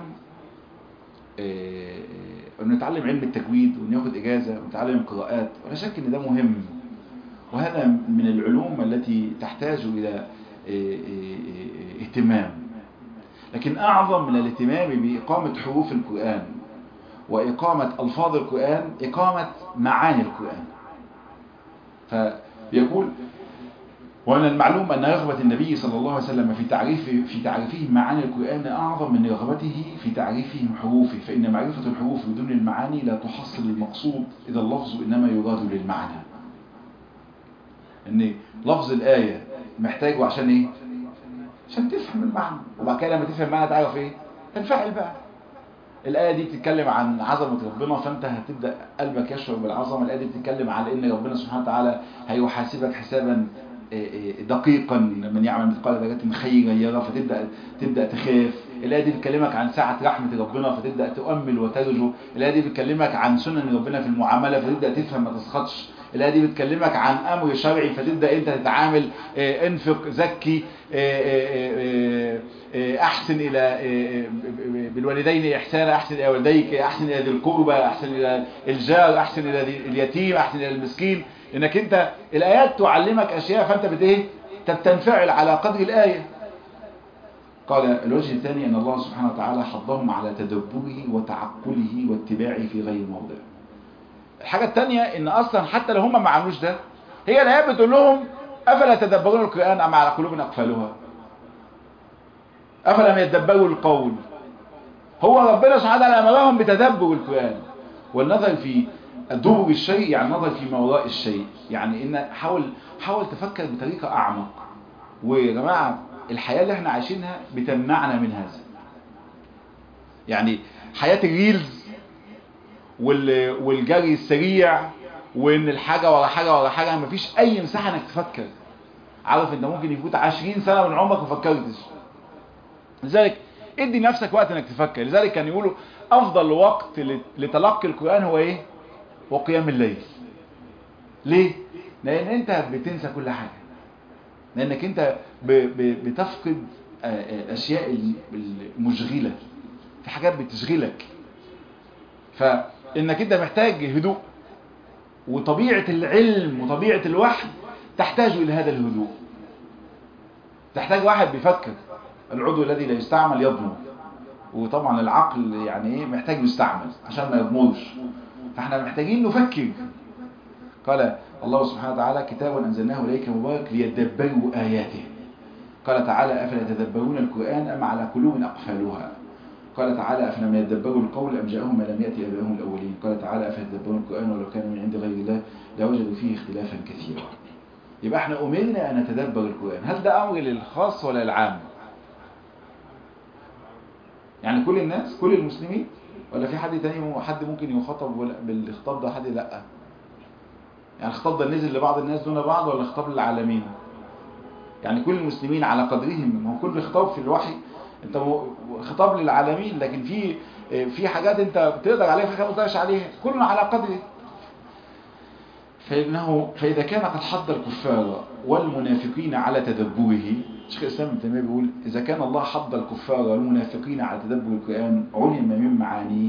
انه يتعلم علم التجويد وانه ياخد اجازة ويتعلم القراءات ولا شك ان ده مهم وهذا من العلوم التي تحتاج الى اهتمام لكن اعظم من الاهتمام بإقامة حروف القرآن وإقامة ألفاظ القرآن إقامة معاني القرآن فيقول ومن المعلوم أن رغبة النبي صلى الله عليه وسلم في تعريف في تعريفهم معاني القرآن أعظم من رغبته في تعريفهم حروفه فإن معرفة الحروف بدون المعاني لا تحصل المقصود إذا اللفظ إنما يراد للمعنى إن لفظ الآية محتاجه عشان إيه؟ عشان تفهم المعنى وبعد كده لما تفهم المعنى تعرف إيه؟ تنفعل بقى الآية دي بتتكلم عن عظمة ربنا فأنت هتبدأ قلبك يشعر بالعظمة الآية دي بتتكلم على إن ربنا سبحانه وتعالى هيحاسبك حسابا دقيقا من يعمل مثقال ذرة خيرا يرى فتبدأ تبدأ تخاف الآية دي بتكلمك عن سعة رحمة ربنا فتبدأ تؤمل وترجو الآية دي بتكلمك عن سنن ربنا في المعاملة فتبدأ تفهم ما تسخطش الآية دي بتكلمك عن أمر شرعي فتبدأ أنت تتعامل انفق زكي أحسن إلى بالوالدين إحسانا أحسن إلى والديك أحسن إلى ذي القربى أحسن إلى الجار أحسن إلى اليتيم أحسن إلى المسكين انك انت الايات تعلمك اشياء فانت بتايه تنفعل على قدر الايه قال الوجه الثاني ان الله سبحانه وتعالى حضهم على تدبره وتعقله واتباعه في غير موضع الحاجه الثانيه ان اصلا حتى لو هم ما عملوش ده هي الآيات بتقول لهم أفلا تدبرون القرآن أم على قلوب أقفالها أفلم يتدبروا القول هو ربنا سبحانه وتعالى أمرهم بتدبر القرآن والنظر في دبر الشيء يعني النظر في ما وراء الشيء يعني إن حاول حاول تفكر بطريقة أعمق ويا جماعة الحياة اللي احنا عايشينها بتمنعنا من هذا يعني حياة الريلز والجري السريع وان الحاجة ورا حاجة ورا حاجة مفيش اي مساحة انك تفكر عارف انت ممكن يفوت عشرين سنة من عمرك وفكرتش لذلك ادي نفسك وقت انك تفكر لذلك كان يقولوا افضل وقت لتلقي القرآن هو ايه هو قيام الليل ليه لان انت بتنسى كل حاجة لانك انت بتفقد الاشياء المشغلة في حاجات بتشغلك فانك انت محتاج هدوء وطبيعة العلم وطبيعة الوحي تحتاج الى هذا الهدوء تحتاج واحد بيفكر العضو الذي لا يستعمل يضمر وطبعا العقل يعني ايه محتاج يستعمل عشان ما يضمرش فاحنا محتاجين نفكر قال الله سبحانه وتعالى كتاب أنزلناه إليك مبارك ليدبروا آياته قال تعالى أفلا يتدبرون القرآن أم على قلوب أقفالها قال تعالى أفلم يدبروا القول أم جاءهم ما لم يأتي أبائهم الأولين قال تعالى أفلا يتدبرون القرآن ولو كانوا من عند غير الله لوجدوا فيه اختلافا كثيرا يبقى احنا أمرنا أن نتدبر القرآن هل ده أمر للخاص ولا العام يعني كل الناس كل المسلمين ولا في حد تاني حد ممكن يخاطب بالخطاب ده حد لا يعني الخطاب ده نزل لبعض الناس دون بعض ولا خطاب للعالمين يعني كل المسلمين على قدرهم هو كل خطاب في الوحي انت خطاب للعالمين لكن في في حاجات انت بتقدر عليها في حاجات ما تقدرش عليها كلنا على قدره فإنه فإذا كان قد حض الكفار والمنافقين على تدبره شيخ الإسلام ابن تيمية بيقول إذا كان الله حض الكفار والمنافقين على تدبر القرآن علم من معانيه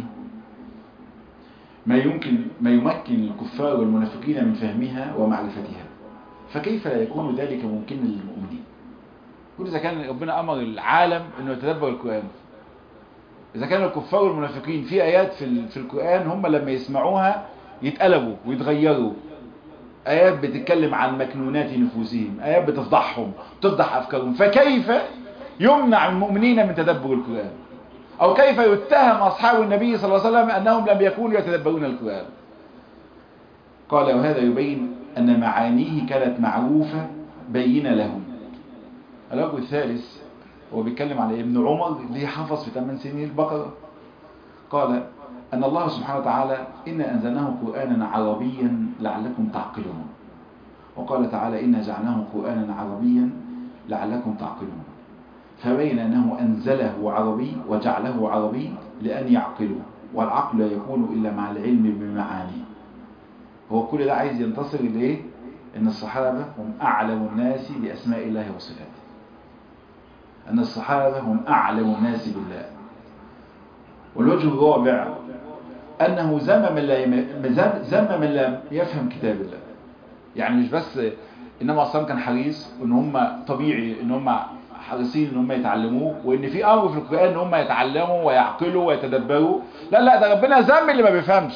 ما يمكن ما يمكن الكفار والمنافقين من فهمها ومعرفتها فكيف لا يكون ذلك ممكنا للمؤمنين كل إذا كان ربنا أمر العالم أنه يتدبر القرآن إذا كان الكفار والمنافقين في آيات في, في القرآن هم لما يسمعوها يتقلبوا ويتغيروا آيات بتتكلم عن مكنونات نفوسهم آيات بتفضحهم تفضح أفكارهم فكيف يمنع المؤمنين من تدبر القرآن أو كيف يتهم أصحاب النبي صلى الله عليه وسلم أنهم لم يكونوا يتدبرون القرآن قال وهذا يبين أن معانيه كانت معروفة بينة لهم الوجه الثالث هو بيتكلم على ابن عمر اللي حفظ في 8 سنين البقرة قال أن الله سبحانه وتعالى إنا أنزلناه قرآنا عربيا لعلكم تعقلون وقال تعالى إنا جعلناه قرآنا عربيا لعلكم تعقلون فبين أنه أنزله عربي وجعله عربي لأن يعقلوا والعقل لا يكون إلا مع العلم بمعانيه هو كل ده عايز ينتصر لإيه؟ إن الصحابة هم أعلم الناس بأسماء الله وصفاته أن الصحابة هم أعلم الناس بالله والوجه الرابع أنه ذم من لا ذم من لا يفهم كتاب الله يعني مش بس إنما أصلا كان حريص وإن هم طبيعي إن هم حريصين إن هم يتعلموه وإن في أمر في القرآن إن هم يتعلموا ويعقلوا ويتدبروا لا لا ده ربنا ذم اللي ما بيفهمش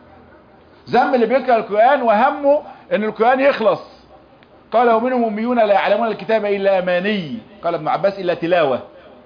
ذم اللي بيقرأ القرآن وهمه إن القرآن يخلص قال ومنهم أميون لا يعلمون الكتاب إلا أماني قال ابن عباس إلا تلاوة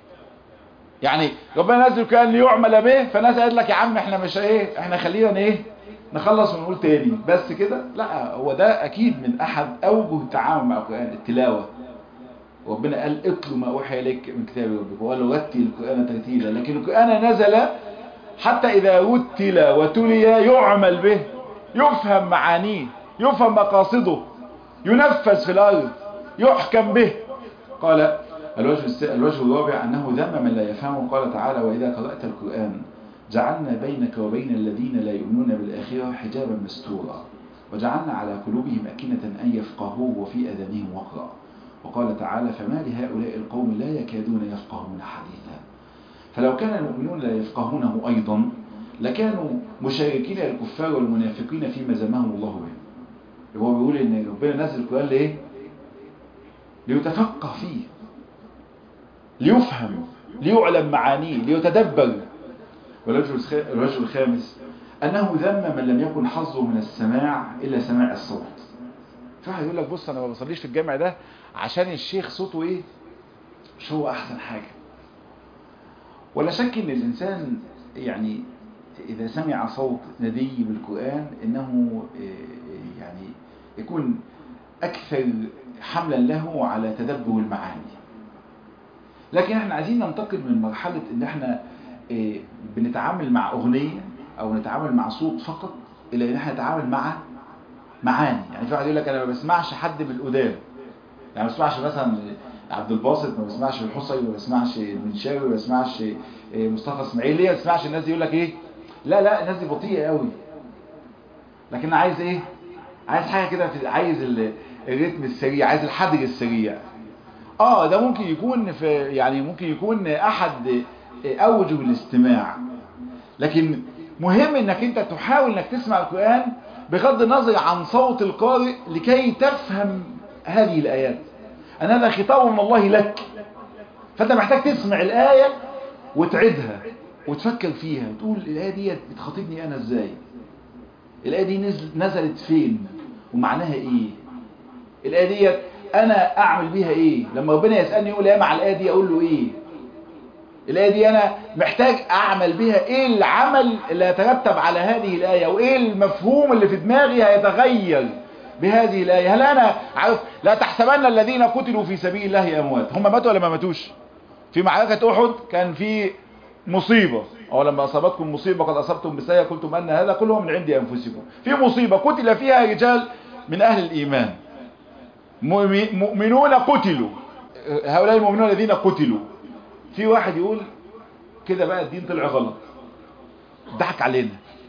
يعني ربنا نزل القرآن ليعمل به فالناس قالت لك يا عم احنا مش ايه احنا خلينا ايه نخلص ونقول تاني بس كده لا هو ده اكيد من احد اوجه التعامل مع القرآن التلاوة ربنا قال اتلوا ما اوحي اليك من كتاب ربك وقال له رتل القرآن ترتيلا لكن القرآن نزل حتى اذا رتل وتلي يعمل به يفهم معانيه يفهم مقاصده ينفذ في الارض يحكم به قال الوجه, الوجه الرابع أنه ذم من لا يفهمه قال تعالى وإذا قرأت القرآن جعلنا بينك وبين الذين لا يؤمنون بالآخرة حجابا مستورا وجعلنا على قلوبهم أكنة أن يفقهوه وفي أذانهم وقرا وقال تعالى فما لهؤلاء القوم لا يكادون يفقهون حديثا فلو كان المؤمنون لا يفقهونه أيضا لكانوا مشاركين الكفار والمنافقين فيما زمهم الله به هو بيقول ان ربنا نزل القرآن ليه ليتفقه فيه ليفهم ليعلم معانيه ليتدبر والوجه الخامس أنه ذم من لم يكن حظه من السماع إلا سماع الصوت في واحد يقول لك بص انا ما بصليش في الجامع ده عشان الشيخ صوته ايه مش هو احسن حاجة ولا شك ان الانسان يعني اذا سمع صوت ندي بالقرآن انه يعني يكون اكثر حملا له على تدبر المعاني لكن احنا عايزين ننتقل من مرحلة ان احنا بنتعامل مع اغنية او نتعامل مع صوت فقط الى ان احنا نتعامل مع معاني يعني في واحد يقول لك انا ما بسمعش حد بالقدام يعني ما بسمعش مثلا عبد الباسط ما بسمعش الحصري ما بسمعش المنشاوي ما بسمعش مصطفى اسماعيل ليه ما بسمعش الناس دي يقول لك ايه لا لا الناس دي بطيئه قوي لكن انا عايز ايه عايز حاجه كده عايز الريتم السريع عايز الحدر السريع اه ده ممكن يكون في يعني ممكن يكون احد اوجه الاستماع لكن مهم انك انت تحاول انك تسمع القرآن بغض النظر عن صوت القارئ لكي تفهم هذه الآيات أن هذا خطاب من الله لك فأنت محتاج تسمع الآية وتعيدها وتفكر فيها وتقول الآية دي بتخاطبني أنا إزاي الآية دي نزلت فين ومعناها إيه الآية دي أنا أعمل بيها إيه لما ربنا يسألني يقول إيه مع الآية دي أقول له إيه الآية دي أنا محتاج أعمل بها إيه العمل اللي يترتب على هذه الآية وإيه المفهوم اللي في دماغي هيتغير بهذه الآية هل أنا عارف لا تحسبن الذين قتلوا في سبيل الله أموات هم ماتوا ولا ما ماتوش في معركة أحد كان في مصيبة أو لما أصابتكم مصيبة قد أصبتم بسيئة قلتم أن هذا كله من عند أنفسكم في مصيبة قتل فيها رجال من أهل الإيمان مؤمنون قتلوا هؤلاء المؤمنون الذين قتلوا في واحد يقول كده بقى الدين طلع غلط ضحك علينا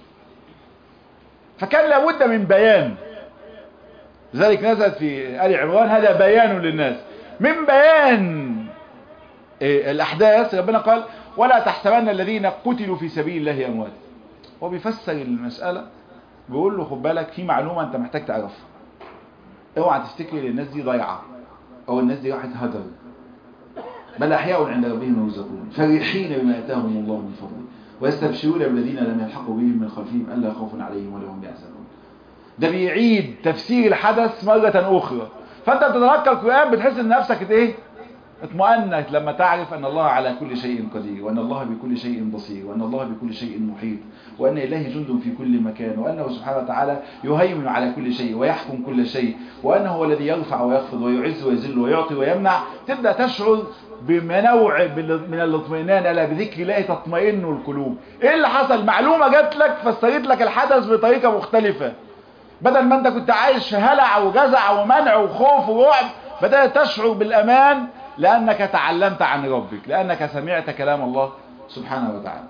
فكان لابد من بيان لذلك نزلت في آل عمران هذا بيان للناس من بيان الأحداث ربنا قال ولا تحسبن الذين قتلوا في سبيل الله أموات هو بيفسر المسألة بيقول له خد بالك في معلومة أنت محتاج تعرفها اوعى تفتكر ان الناس دي ضايعة أو الناس دي راحت هدر بل أحياء عند ربهم يرزقون فرحين بما آتاهم الله من فضله ويستبشرون بالذين لم يلحقوا بهم من خلفهم ألا خوف عليهم ولا هم يحزنون ده بيعيد تفسير الحدث مرة أخرى فأنت بتتلقى القرآن بتحس إن نفسك إيه اطمأنت لما تعرف أن الله على كل شيء قدير وأن الله بكل شيء بصير وأن الله بكل شيء محيط وأن إله جند في كل مكان وأنه سبحانه وتعالى يهيمن على كل شيء ويحكم كل شيء وأنه هو الذي يرفع ويخفض ويعز ويذل ويعطي ويمنع تبدأ تشعر بمنوع من الاطمئنان ألا بذكر الله تطمئن القلوب إيه اللي حصل معلومة جات لك فسرت لك الحدث بطريقة مختلفة بدل ما أنت كنت عايش في هلع وجزع ومنع وخوف ورعب بدأت تشعر بالأمان لأنك تعلمت عن ربك لأنك سمعت كلام الله سبحانه وتعالى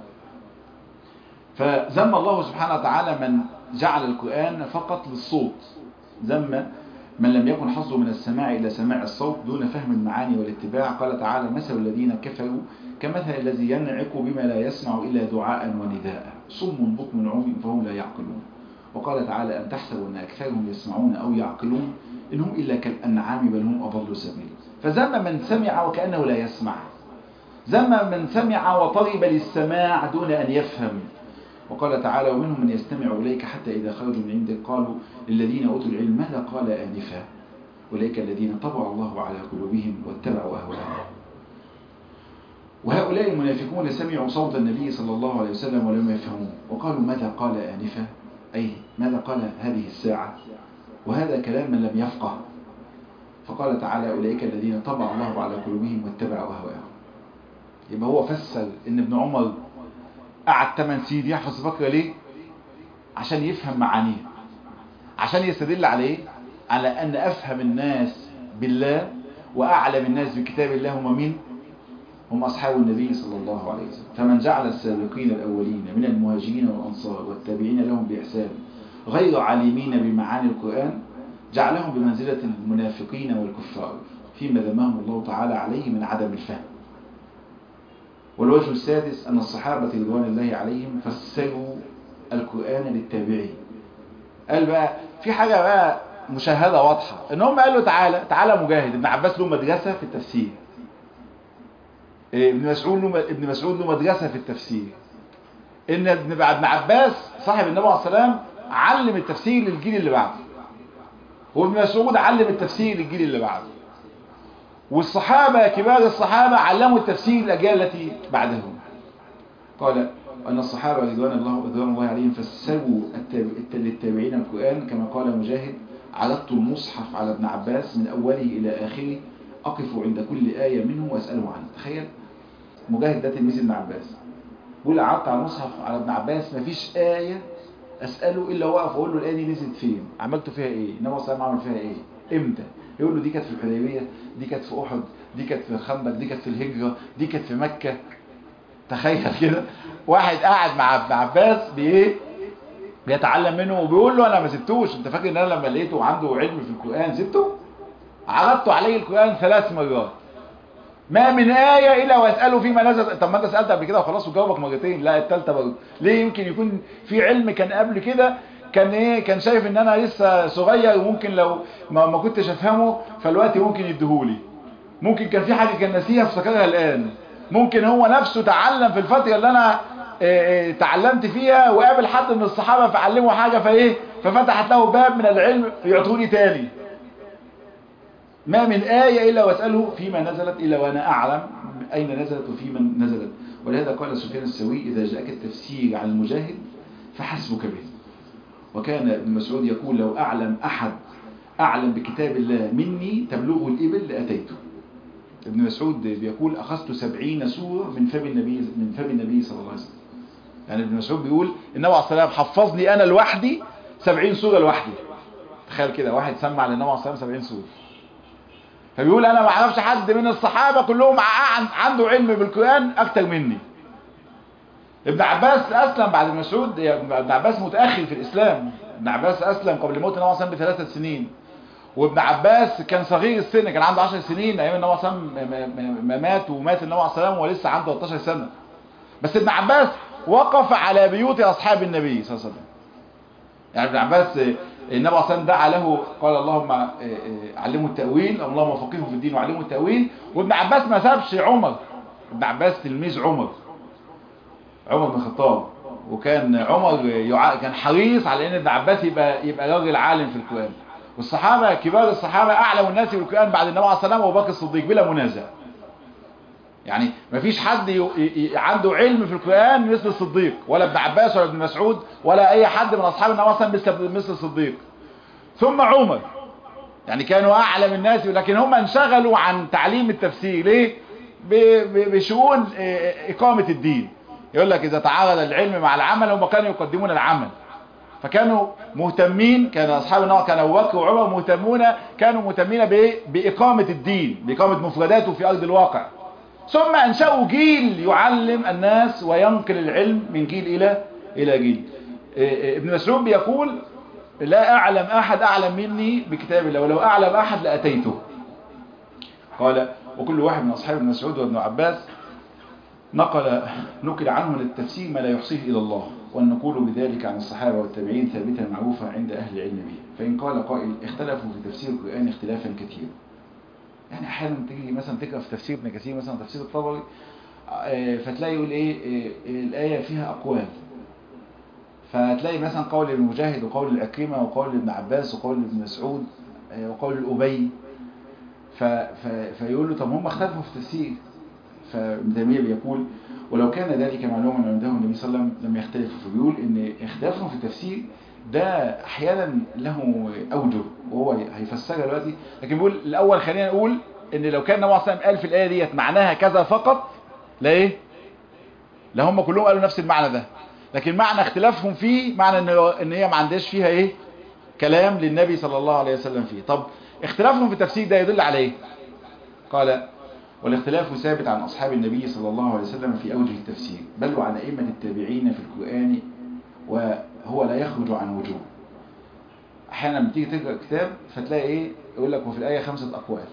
فذم الله سبحانه وتعالى من جعل القرآن فقط للصوت ذم من لم يكن حظه من السماع إلى سماع الصوت دون فهم المعاني والاتباع قال تعالى مثل الذين كفروا كمثل الذي ينعق بما لا يسمع إلا دعاء ونداء صم بطن عمي فهم لا يعقلون وقال تعالى أن تحسبوا أن أكثرهم يسمعون أو يعقلون إنهم إلا كالأنعام بل هم أضل سبيل فذم من سمع وكأنه لا يسمع ذم من سمع وطلب للسماع دون أن يفهم وقال تعالى ومنهم من يستمع إليك حتى إذا خرجوا من عندك قالوا للذين أوتوا العلم ماذا قال آنفا أولئك الذين طبع الله على قلوبهم واتبعوا أهواءهم وهؤلاء المنافقون سمعوا صوت النبي صلى الله عليه وسلم ولم يفهموه وقالوا ماذا قال آنفا أي ماذا قال هذه الساعة وهذا كلام من لم يفقه فقال تعالى أولئك الذين طبع الله على قلوبهم واتبعوا أهواءهم يبقى هو فسر ان ابن عمر قعد 8 سنين يحفظ بكرة ليه عشان يفهم معانيه عشان يستدل عليه على ان افهم الناس بالله واعلم الناس بكتاب الله هم مين هم اصحاب النبي صلى الله عليه وسلم فمن جعل السابقين الاولين من المهاجرين والانصار والتابعين لهم باحسان غير عالمين بمعاني القرآن جعلهم بمنزلة المنافقين والكفار فيما ذمهم الله تعالى عليه من عدم الفهم والوجه السادس أن الصحابة رضوان الله عليهم فسروا القرآن للتابعين قال بقى في حاجة بقى مشاهدة واضحة ان هم قالوا تعالى تعالى مجاهد ابن عباس له مدرسة في التفسير ابن مسعود له ابن مسعود له مدرسة في التفسير ان ابن ابن عباس صاحب النبي عليه الصلاة والسلام علم التفسير للجيل اللي بعده وابن مسعود علم التفسير للجيل اللي بعده والصحابة كبار الصحابة علموا التفسير للأجيال التي بعدهم قال أن الصحابة رضوان الله رضوان الله عليهم فسروا للتابعين القرآن كما قال مجاهد عرضت المصحف على ابن عباس من أوله إلى آخره أقف عند كل آية منه وأسأله عنه تخيل مجاهد ده تلميذ ابن عباس بيقول عرضت على المصحف على ابن عباس مفيش آية أسأله إلا وقف أقول له الآية دي نزلت فين عملتوا فيها إيه النبي صلى الله عليه وسلم عمل فيها إيه إمتى يقول له دي كانت في الحديبية دي كانت في أحد دي كانت في الخندق دي كانت في الهجرة دي كانت في مكة تخيل كده واحد قاعد مع ابن عباس بايه بيتعلم منه وبيقول له انا ما سبتوش انت فاكر ان انا لما لقيته عنده علم في القرآن سبته عرضت عليه القرآن ثلاث مرات ما من آية إلا وأسأله فيما نزل طب ما أنت سألت قبل كده وخلاص وجاوبك مرتين لا التالتة برضه ليه يمكن يكون في علم كان قبل كده كان ايه كان شايف ان انا لسه صغير وممكن لو ما, ما كنتش افهمه فالوقت ممكن يديهولي ممكن كان في حاجة كان ناسيها افتكرها الآن ممكن هو نفسه تعلم في الفترة اللي انا اه اه تعلمت فيها وقابل حد من الصحابة فعلمه حاجة فايه ففتحت له باب من العلم يعطوني تاني ما من آية إلا واسأله فيما نزلت إلا وأنا أعلم أين نزلت وفيما نزلت ولهذا قال سفيان السوي إذا جاءك التفسير عن المجاهد فحسبك به وكان ابن مسعود يقول لو أعلم أحد أعلم بكتاب الله مني تبلغه الإبل لأتيته ابن مسعود بيقول أخذت سبعين سورة من فم النبي من فم النبي صلى الله عليه وسلم يعني ابن مسعود بيقول النبي عليه الصلاة والسلام حفظني أنا لوحدي سبعين سورة لوحدي تخيل كده واحد سمع للنبي عليه الصلاة والسلام سبعين سورة فبيقول أنا ما أعرفش حد من الصحابة كلهم عنده علم بالقرآن أكتر مني ابن عباس أسلم بعد ابن مسعود ابن عباس متأخر في الإسلام ابن عباس أسلم قبل موت النبي عليه الصلاة والسلام بثلاثة سنين وابن عباس كان صغير السن كان عنده 10 سنين ايام النبي صلى الله عليه وسلم ما مات ومات النبي عليه الصلاه والسلام ولسه عنده 13 سنه بس ابن عباس وقف على بيوت اصحاب النبي صلى الله عليه وسلم يعني ابن عباس النبي عليه الصلاه والسلام دعا له قال اللهم علمه التاويل اللهم فقهه في الدين وعلمه التاويل وابن عباس ما سابش عمر ابن عباس تلميذ عمر عمر بن الخطاب وكان عمر كان حريص على ان ابن عباس يبقى يبقى راجل عالم في القران والصحابة كبار الصحابة أعلم الناس بالقرآن بعد النبي عليه الصلاة والسلام وأبو بكر الصديق بلا منازع يعني مفيش حد ي... ي... عنده علم في القرآن مثل الصديق ولا ابن عباس ولا ابن مسعود ولا أي حد من أصحاب النبي عليه الصلاة والسلام مثل الصديق ثم عمر يعني كانوا أعلم الناس لكن هم انشغلوا عن تعليم التفسير ليه؟ ب... ب... بشؤون إقامة الدين يقول لك إذا تعارض العلم مع العمل هم كانوا يقدمون العمل فكانوا مهتمين كان أصحاب النار كان أبو بكر وعمر مهتمون كانوا مهتمين بإيه؟ بإقامة الدين بإقامة مفرداته في أرض الواقع ثم أنشأوا جيل يعلم الناس وينقل العلم من جيل إلى إلى جيل ابن مسعود بيقول لا أعلم أحد أعلم مني بكتاب الله ولو أعلم أحد لأتيته قال وكل واحد من أصحاب ابن مسعود وابن عباس نقل نقل عنه من التفسير ما لا يحصيه إلى الله والنقول بذلك عن الصحابة والتابعين ثابتة معروفة عند أهل العلم به فإن قال قائل اختلفوا في تفسير القرآن اختلافا كثيرا يعني أحيانا تيجي مثلا تقرأ في تفسير ابن كثير مثلا تفسير الطبري فتلاقي يقول إيه الآية فيها أقوال فتلاقي مثلا قول المجاهد وقول العكرمة وقول ابن عباس وقول ابن مسعود وقول الأبي فيقول له طب هم اختلفوا في التفسير فابن تيمية بيقول ولو كان ذلك معلوما عنده النبي صلى الله عليه وسلم لم يختلفوا فبيقول ان اختلافهم في التفسير ده احيانا له اوجه وهو هيفسرها دلوقتي لكن بيقول الاول خلينا نقول ان لو كان النبي صلى الله عليه وسلم قال في الايه ديت معناها كذا فقط لا ايه لا هم كلهم قالوا نفس المعنى ده لكن معنى اختلافهم فيه معنى ان ان هي ما عندهاش فيها ايه كلام للنبي صلى الله عليه وسلم فيه طب اختلافهم في التفسير ده يدل على ايه قال والاختلاف ثابت عن أصحاب النبي صلى الله عليه وسلم في أوجه التفسير بل وعن أئمة التابعين في القرآن وهو لا يخرج عن وجوه أحيانا لما تيجي تقرأ كتاب فتلاقي إيه يقول لك وفي الآية خمسة أقوال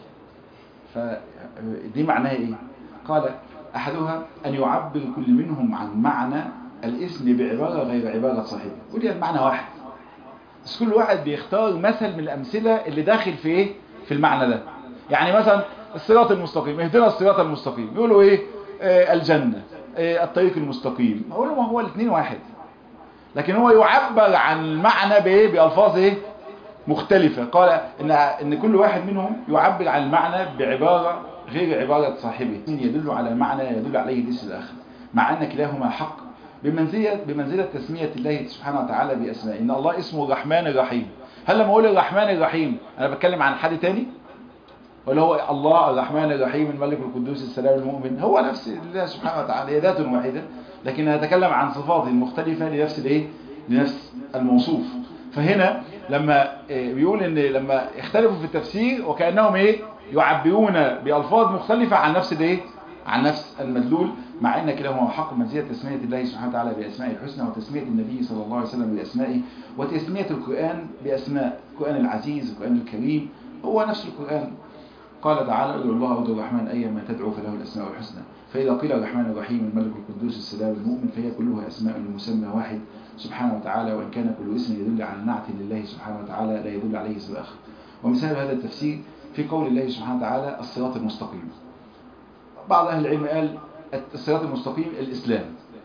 فدي معناها إيه قال أحدها أن يعبر كل منهم عن معنى الاسم بعبارة غير عبارة صاحبه ودي المعنى واحد بس كل واحد بيختار مثل من الأمثلة اللي داخل في إيه في المعنى ده يعني مثلا الصراط المستقيم اهدنا الصراط المستقيم يقولوا ايه آه الجنة آه الطريق المستقيم اقول له ما هو الاثنين واحد لكن هو يعبر عن المعنى بايه بألفاظ ايه مختلفة قال إن, إن كل واحد منهم يعبر عن المعنى بعبارة غير عبارة صاحبه يدل على معنى يدل عليه الاسم الآخر مع أن كلاهما حق بمنزلة, بمنزلة تسمية الله سبحانه وتعالى بأسماء إن الله اسمه الرحمن الرحيم هل لما أقول الرحمن الرحيم أنا بتكلم عن حد تاني ولا هو الله الرحمن الرحيم الملك القدوس السلام المؤمن هو نفس الله سبحانه وتعالى هي ذات واحدة لكن نتكلم عن صفات مختلفة لنفس الايه لنفس الموصوف فهنا لما بيقول ان لما اختلفوا في التفسير وكأنهم ايه يعبرون بألفاظ مختلفة عن نفس الايه عن نفس المدلول مع ان كلاهما حق منزله تسميه الله سبحانه وتعالى باسماء الحسنى وتسميه النبي صلى الله عليه وسلم باسمائه وتسميه القران باسماء القران العزيز القران الكريم هو نفس القران قال تعالى ادعوا الله ادعوا الرحمن ايما تدعو فله الاسماء الحسنى فاذا قيل الرحمن الرحيم الملك القدوس السلام المؤمن فهي كلها اسماء لمسمى واحد سبحانه وتعالى وان كان كل اسم يدل على نعت لله سبحانه وتعالى لا يدل عليه اسم اخر ومثال هذا التفسير في قول الله سبحانه وتعالى الصراط المستقيم بعض أهل العلم قال الصراط المستقيم الإسلام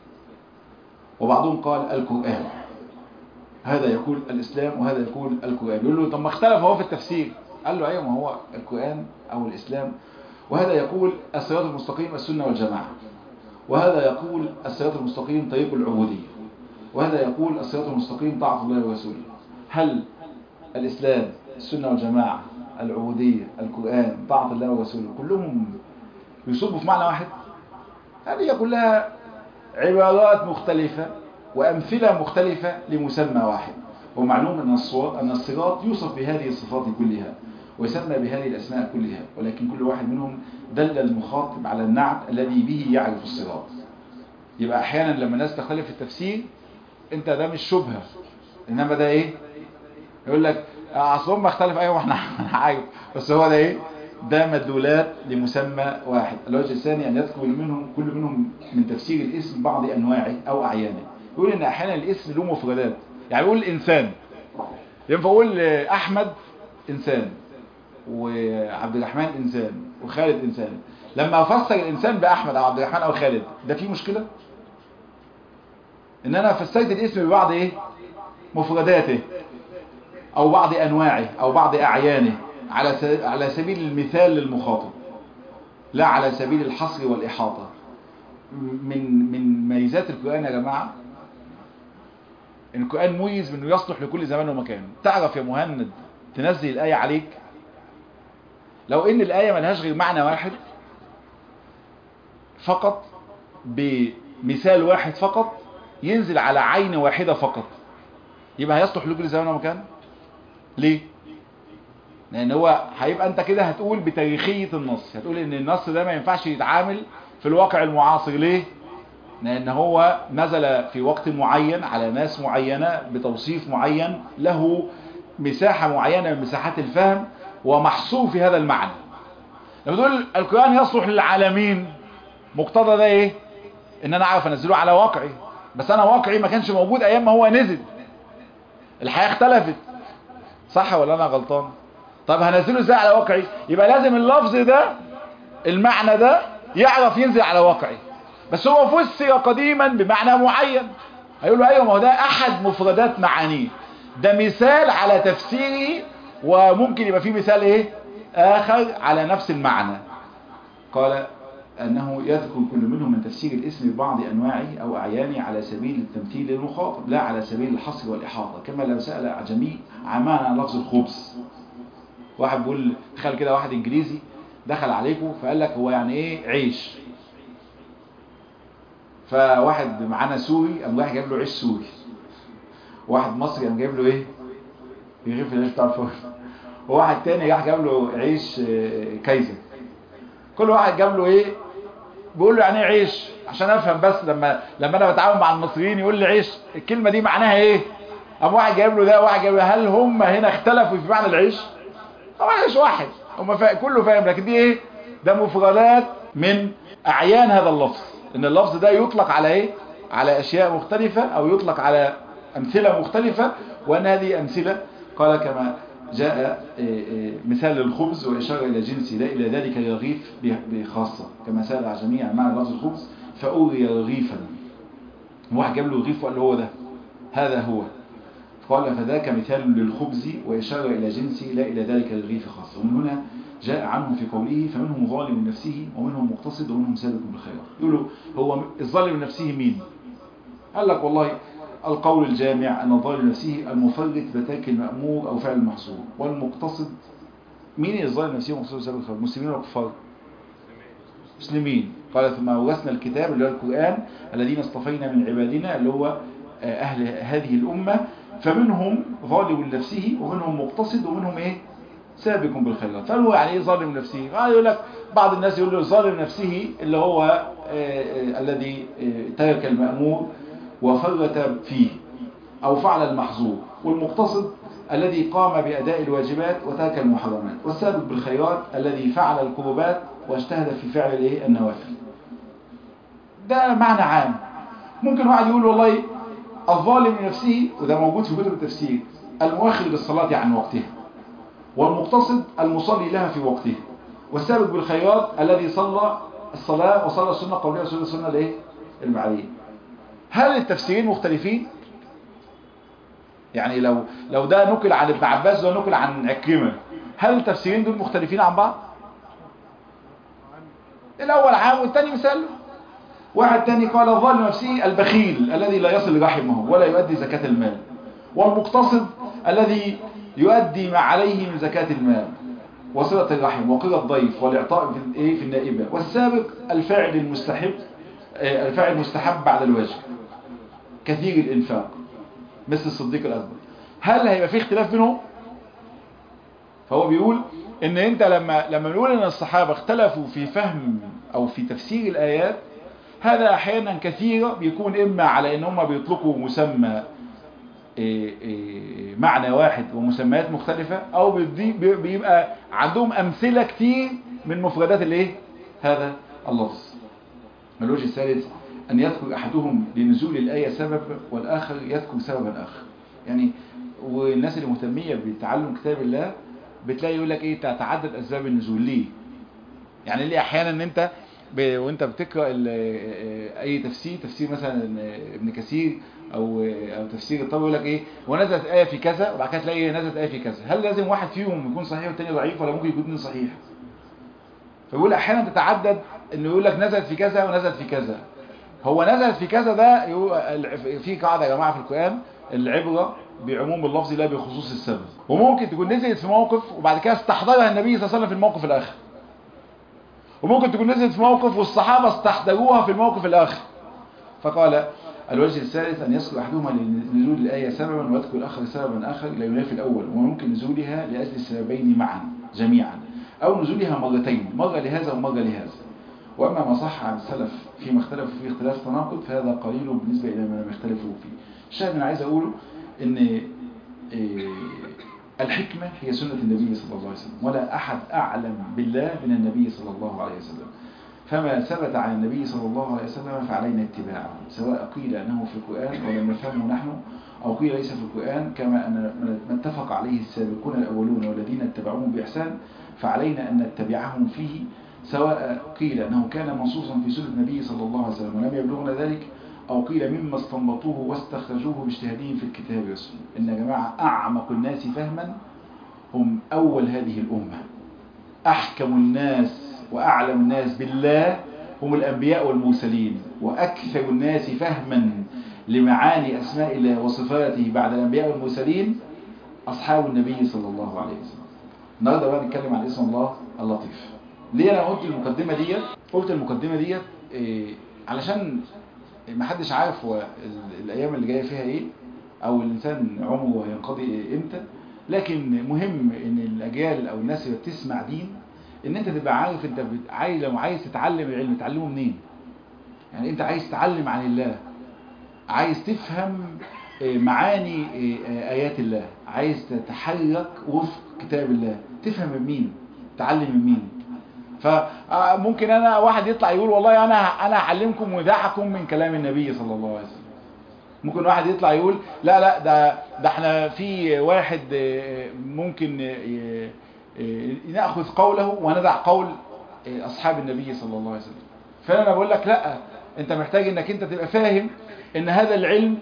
وبعضهم قال القرآن هذا يقول الإسلام وهذا يقول القرآن يقول له طب ما اختلف هو في التفسير قال له أيوة ما هو القرآن أو الإسلام وهذا يقول الصراط المستقيم السنة والجماعة وهذا يقول الصراط المستقيم طريق العبودية وهذا يقول الصراط المستقيم طاعة الله ورسوله هل الإسلام السنة والجماعة العبودية القرآن طاعة الله ورسوله كلهم يصبوا في معنى واحد هذه كلها عبارات مختلفة وأمثلة مختلفة لمسمى واحد ومعلوم أن أن الصراط يوصف بهذه الصفات كلها ويسمى بهذه الأسماء كلها ولكن كل واحد منهم دل المخاطب على النعت الذي به يعرف الصراط يبقى أحيانا لما الناس تختلف في التفسير انت ده مش شبهة إنما ده إيه يقول لك أصلهم ما اختلف أيوة احنا عارف بس هو ده إيه ده مدلولات لمسمى واحد الوجه الثاني أن يذكر منهم كل منهم من تفسير الاسم بعض أنواعه أو أعيانه يقول إن أحيانا الاسم له مفردات يعني يقول إنسان ينفع أقول أحمد إنسان وعبد الرحمن إنسان وخالد إنسان لما أفسر الإنسان بأحمد أو عبد الرحمن أو خالد ده فيه مشكلة إن أنا فسرت الاسم ببعض إيه مفرداته أو بعض أنواعه أو بعض أعيانه على على سبيل المثال للمخاطب لا على سبيل الحصر والإحاطة من من ميزات القرآن يا جماعة إن القرآن مميز بأنه يصلح لكل زمان ومكان تعرف يا مهند تنزل الآية عليك لو إن الآية ملهاش غير معنى واحد فقط بمثال واحد فقط ينزل على عين واحدة فقط يبقى هيصلح لكل زمان ومكان ليه لان هو هيبقى انت كده هتقول بتاريخية النص هتقول ان النص ده ما ينفعش يتعامل في الواقع المعاصر ليه لان هو نزل في وقت معين على ناس معينة بتوصيف معين له مساحة معينة من مساحات الفهم ومحصور في هذا المعنى لما تقول القرآن يصلح للعالمين مقتضى ده ايه ان انا اعرف انزله على واقعي بس انا واقعي ما كانش موجود ايام ما هو نزل الحياة اختلفت صح ولا انا غلطان طب هنزله ازاي على واقعي يبقى لازم اللفظ ده المعنى ده يعرف ينزل على واقعي بس هو فسر قديما بمعنى معين هيقول له ايوه ما هو ده احد مفردات معانيه ده مثال على تفسيره وممكن يبقى فيه مثال ايه اخر على نفس المعنى قال أنه يذكر كل منهم من تفسير الاسم ببعض أنواعه أو أعيانه على سبيل التمثيل للمخاطب لا على سبيل الحصر والإحاطة كما لو سأل أعجمي عن معنى لفظ الخبز واحد بيقول تخيل كده واحد إنجليزي دخل عليكم فقال لك هو يعني إيه عيش فواحد معانا سوري قام رايح جايب له عيش سوري واحد مصري قام جايب له إيه يغيب في العيش بتاع الفرن وواحد تاني راح جاب له عيش كايزر كل واحد جاب له ايه بيقول له يعني ايه عيش عشان افهم بس لما لما انا بتعامل مع المصريين يقول لي عيش الكلمه دي معناها ايه قام واحد جايب له ده واحد جايب له هل هم هنا اختلفوا في معنى العيش طبعا عيش واحد هم فا... كله فاهم لكن دي ايه ده مفردات من اعيان هذا اللفظ ان اللفظ ده يطلق على ايه على اشياء مختلفه او يطلق على امثله مختلفه وان هذه امثله قال كما جاء مثال للخبز وإشارة إلى جنسه لا إلى ذلك الرغيف بخاصة كما سأل جميعا معنى لفظ الخبز فأوري رغيفا واحد جاب له رغيف وقال له هو ده هذا هو قال فذاك مثال للخبز وإشارة إلى جنسه لا إلى ذلك الرغيف خاصة ومن هنا جاء عنهم في قوله فمنهم ظالم لنفسه ومنهم مقتصد ومنهم سابق بالخيرات يقولوا هو الظالم لنفسه مين قال لك والله القول الجامع أن الظالم لنفسه المفرط بترك المأمور أو فعل المحظور والمقتصد مين الظالم لنفسه ومقتصد وسابق بالخيرات مسلمين ولا كفار مسلمين قال ثم أورثنا الكتاب اللي هو القرآن الذين اصطفينا من عبادنا اللي هو أهل هذه الأمة فمنهم ظالم لنفسه ومنهم مقتصد ومنهم إيه سابق بالخيرات فهل هو يعني إيه ظالم نفسه قال يقول لك بعض الناس يقول له ظالم نفسه اللي هو آه آه الذي آه ترك المأمور وفرط فيه أو فعل المحظور والمقتصد الذي قام بأداء الواجبات وترك المحرمات والسابق بالخيرات الذي فعل القربات واجتهد في فعل الايه النوافل ده معنى عام ممكن واحد يقول والله الظالم لنفسه وده موجود في كتب التفسير المؤخر للصلاة عن وقتها والمقتصد المصلي لها في وقتها والسابق بالخيرات الذي صلى الصلاة وصلى السنة قبلها وصلى السنة الايه البعدية هل التفسيرين مختلفين يعني لو لو ده نقل عن ابن عباس وده نقل عن عكرمة هل التفسيرين دول مختلفين عن بعض الاول عام والثاني مثال واحد تاني قال الظالم نفسه البخيل الذي لا يصل رحمه ولا يؤدي زكاة المال والمقتصد الذي يؤدي ما عليه من زكاة المال وصلة الرحم وقرى الضيف والإعطاء في ايه في النائبة والسابق الفاعل المستحب الفاعل المستحب بعد الواجب كثير الإنفاق مثل الصديق الأكبر هل هيبقى في اختلاف بينهم فهو بيقول ان انت لما لما نقول ان الصحابة اختلفوا في فهم او في تفسير الآيات هذا احيانا كثيرا بيكون اما على ان هم بيطلقوا مسمى إيه إيه معنى واحد ومسميات مختلفة او بيبقى عندهم امثلة كتير من مفردات الايه هذا اللفظ الوجه الثالث ان يذكر احدهم لنزول الآية سبب والاخر يذكر سببا اخر يعني والناس اللي مهتمية بتعلم كتاب الله بتلاقي يقول لك ايه تتعدد اسباب النزول ليه يعني ليه احيانا ان انت ب... وانت بتقرا اي تفسير تفسير مثلا ابن كثير او او تفسير الطبري يقول لك ايه ونزلت ايه في كذا وبعد كده تلاقي نزلت ايه في كذا هل لازم واحد فيهم يكون صحيح والتاني ضعيف ولا ممكن يكون اثنين صحيح فبيقول احيانا تتعدد انه يقول لك نزلت في كذا ونزلت في كذا هو نزلت في كذا ده في قاعده يا جماعه في القران العبره بعموم اللفظ لا بخصوص السبب وممكن تكون نزلت في موقف وبعد كده استحضرها النبي صلى الله عليه وسلم في الموقف الاخر وممكن تكون نزلت في موقف والصحابة استحضروها في الموقف الاخر فقال الوجه الثالث أن يذكر أحدهما لنزول الآية سببا ويذكر الآخر سببا آخر لا ينافي الأول وممكن نزولها لأجل السببين معا جميعا أو نزولها مرتين مرة لهذا ومرة لهذا وأما ما صح عن السلف فيما اختلفوا فيه اختلاف تناقض فهذا قليل بالنسبة إلى ما لم يختلفوا فيه الشاهد أنا عايز أقوله ان الحكمة هي سنة النبي صلى الله عليه وسلم ولا أحد أعلم بالله من النبي صلى الله عليه وسلم فما ثبت عن النبي صلى الله عليه وسلم فعلينا اتباعه سواء قيل أنه في القرآن ولم نفهمه نحن أو قيل ليس في القرآن كما أن ما اتفق عليه السابقون الأولون والذين اتبعوهم بإحسان فعلينا أن نتبعهم فيه سواء قيل أنه كان منصوصا في سنة النبي صلى الله عليه وسلم ولم يبلغنا ذلك أو قيل مما استنبطوه واستخرجوه باجتهادهم في الكتاب والسنة إن يا جماعة أعمق الناس فهما هم أول هذه الأمة أحكم الناس وأعلم الناس بالله هم الأنبياء والمرسلين وأكثر الناس فهما لمعاني أسماء الله وصفاته بعد الأنبياء والمرسلين أصحاب النبي صلى الله عليه وسلم النهارده بقى نتكلم عن اسم الله اللطيف ليه أنا قلت المقدمة ديت قلت المقدمة ديت إيه علشان ما حدش عارف هو الايام اللي جايه فيها ايه او الانسان عمره هينقضي امتى لكن مهم ان الاجيال او الناس اللي بتسمع دين ان انت تبقى عارف انت عايز لو عايز تتعلم العلم تعلمه منين يعني انت عايز تتعلم عن الله عايز تفهم معاني ايات الله عايز تتحرك وفق كتاب الله تفهم من مين تعلم من مين فممكن انا واحد يطلع يقول والله انا انا هعلمكم وداعكم من كلام النبي صلى الله عليه وسلم ممكن واحد يطلع يقول لا لا ده ده احنا في واحد ممكن ناخذ قوله وندع قول اصحاب النبي صلى الله عليه وسلم فانا بقول لك لا انت محتاج انك انت تبقى فاهم ان هذا العلم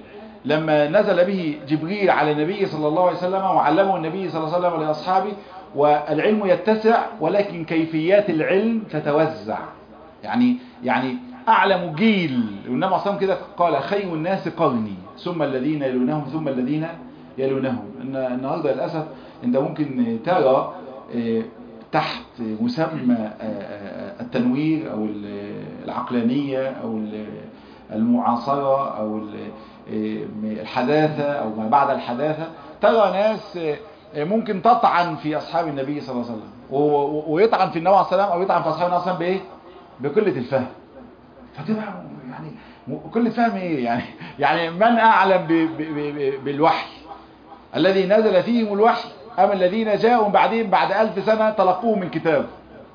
لما نزل به جبريل على النبي صلى الله عليه وسلم وعلمه النبي صلى الله عليه وسلم لأصحابه والعلم يتسع ولكن كيفيات العلم تتوزع يعني يعني أعلم جيل والنبي صلى كده قال خير الناس قرني ثم الذين يلونهم ثم الذين يلونهم إن النهاردة للأسف أنت ممكن ترى تحت مسمى التنوير أو العقلانية أو المعاصرة أو الحداثة أو ما بعد الحداثة ترى ناس ممكن تطعن في أصحاب النبي صلى الله عليه وسلم ويطعن في النبي عليه السلام أو يطعن في أصحاب النبي صلى الله عليه وسلم بإيه؟ بقلة الفهم فتبقى يعني كل فهم إيه يعني يعني من أعلم ب ب ب بالوحي الذي نزل فيهم الوحي أم الذين جاءوا بعدين بعد ألف سنة تلقوه من كتاب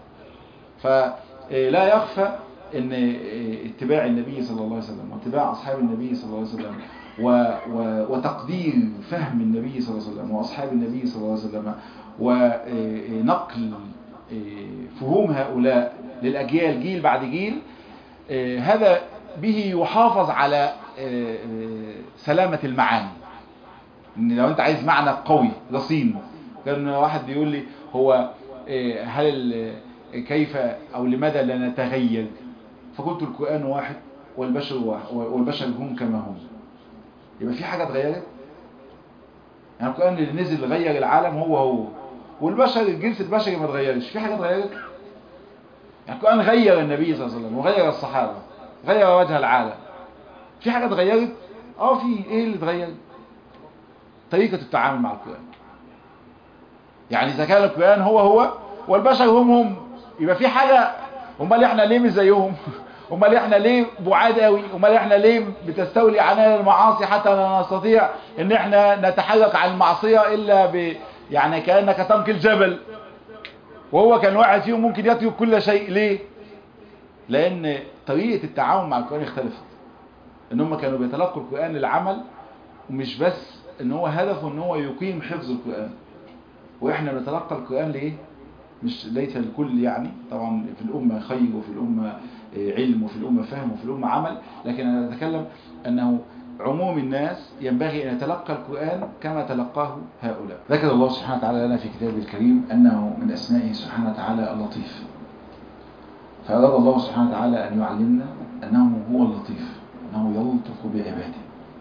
فلا يخفى ان اتباع النبي صلى الله عليه وسلم واتباع أصحاب النبي صلى الله عليه وسلم و و وتقدير فهم النبي صلى الله عليه وسلم وأصحاب النبي صلى الله عليه وسلم ونقل فهوم هؤلاء للأجيال جيل بعد جيل هذا به يحافظ على سلامة المعاني ان لو انت عايز معنى قوي رصين كان واحد بيقول لي هو هل كيف او لماذا لا نتغير فقلت القرآن واحد والبشر واحد والبشر هم كما هم يبقى في حاجة اتغيرت يعني القرآن اللي نزل غير العالم هو هو والبشر الجنس البشري ما اتغيرش في حاجة اتغيرت يعني القرآن غير النبي صلى الله عليه وسلم وغير الصحابة غير وجه العالم في حاجة اتغيرت اه في ايه اللي اتغير طريقة التعامل مع القرآن يعني اذا كان القرآن هو هو والبشر هم هم يبقى في حاجة امال احنا ليه مش زيهم امال احنا ليه بعاد قوي امال احنا ليه بتستولي علينا المعاصي حتى لا نستطيع ان احنا نتحرك عن المعصية الا ب يعني كأنك تنقل الجبل وهو كان واحد فيهم ممكن يترك كل شيء ليه لان طريقة التعامل مع القرآن اختلفت ان هم كانوا بيتلقوا القرآن للعمل ومش بس ان هو هدفه ان هو يقيم حفظ القرآن واحنا بنتلقى القرآن ليه مش ليس الكل يعني طبعا في الأمة خير وفي الأمة علم وفي الأمة فهم وفي الأمة عمل لكن أنا أتكلم أنه عموم الناس ينبغي أن يتلقى القرآن كما تلقاه هؤلاء ذكر الله سبحانه وتعالى لنا في كتابه الكريم أنه من أسمائه سبحانه وتعالى اللطيف فأراد الله سبحانه وتعالى أن يعلمنا أنه هو اللطيف أنه يلطف بعباده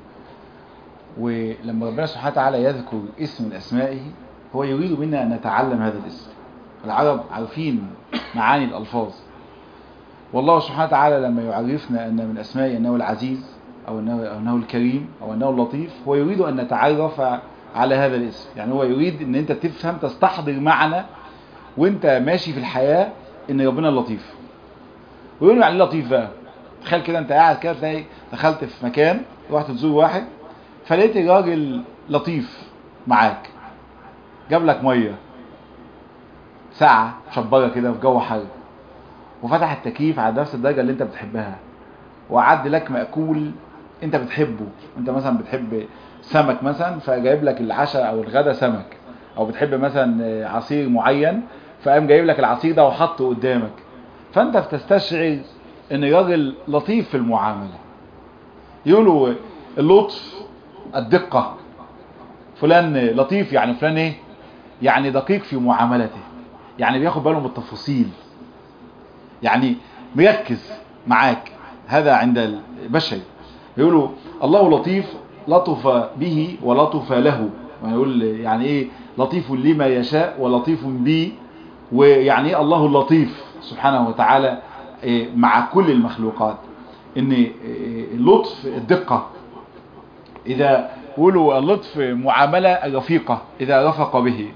ولما ربنا سبحانه وتعالى يذكر اسم من أسمائه هو يريد منا أن نتعلم هذا الاسم العرب عارفين معاني الألفاظ والله سبحانه وتعالى لما يعرفنا أن من أسمائه أنه العزيز أو أنه, أو أنه الكريم أو أنه اللطيف هو يريد أن نتعرف على هذا الاسم يعني هو يريد أن أنت تفهم تستحضر معنى وانت ماشي في الحياة أن ربنا اللطيف ويقول يعني لطيف بقى تخيل كده انت قاعد كده تلاقي دخلت في مكان رحت تزور واحد فلقيت راجل لطيف معاك جاب لك ميه ساعة شبرة كده في جو حر وفتح التكييف على نفس الدرجة اللي انت بتحبها وعد لك مأكول انت بتحبه انت مثلا بتحب سمك مثلا فجايب لك العشاء او الغدا سمك او بتحب مثلا عصير معين فقام جايب لك العصير ده وحطه قدامك فانت بتستشعر ان الراجل لطيف في المعاملة يقولوا اللطف الدقة فلان لطيف يعني فلان ايه يعني دقيق في معاملته يعني بياخد باله من التفاصيل يعني مركز معاك هذا عند البشر يقولوا الله لطيف لطف به ولطف له يقول يعني ايه لطيف لما يشاء ولطيف بي ويعني ايه الله اللطيف سبحانه وتعالى مع كل المخلوقات ان اللطف الدقة اذا قولوا اللطف معاملة الرفيقة اذا رفق به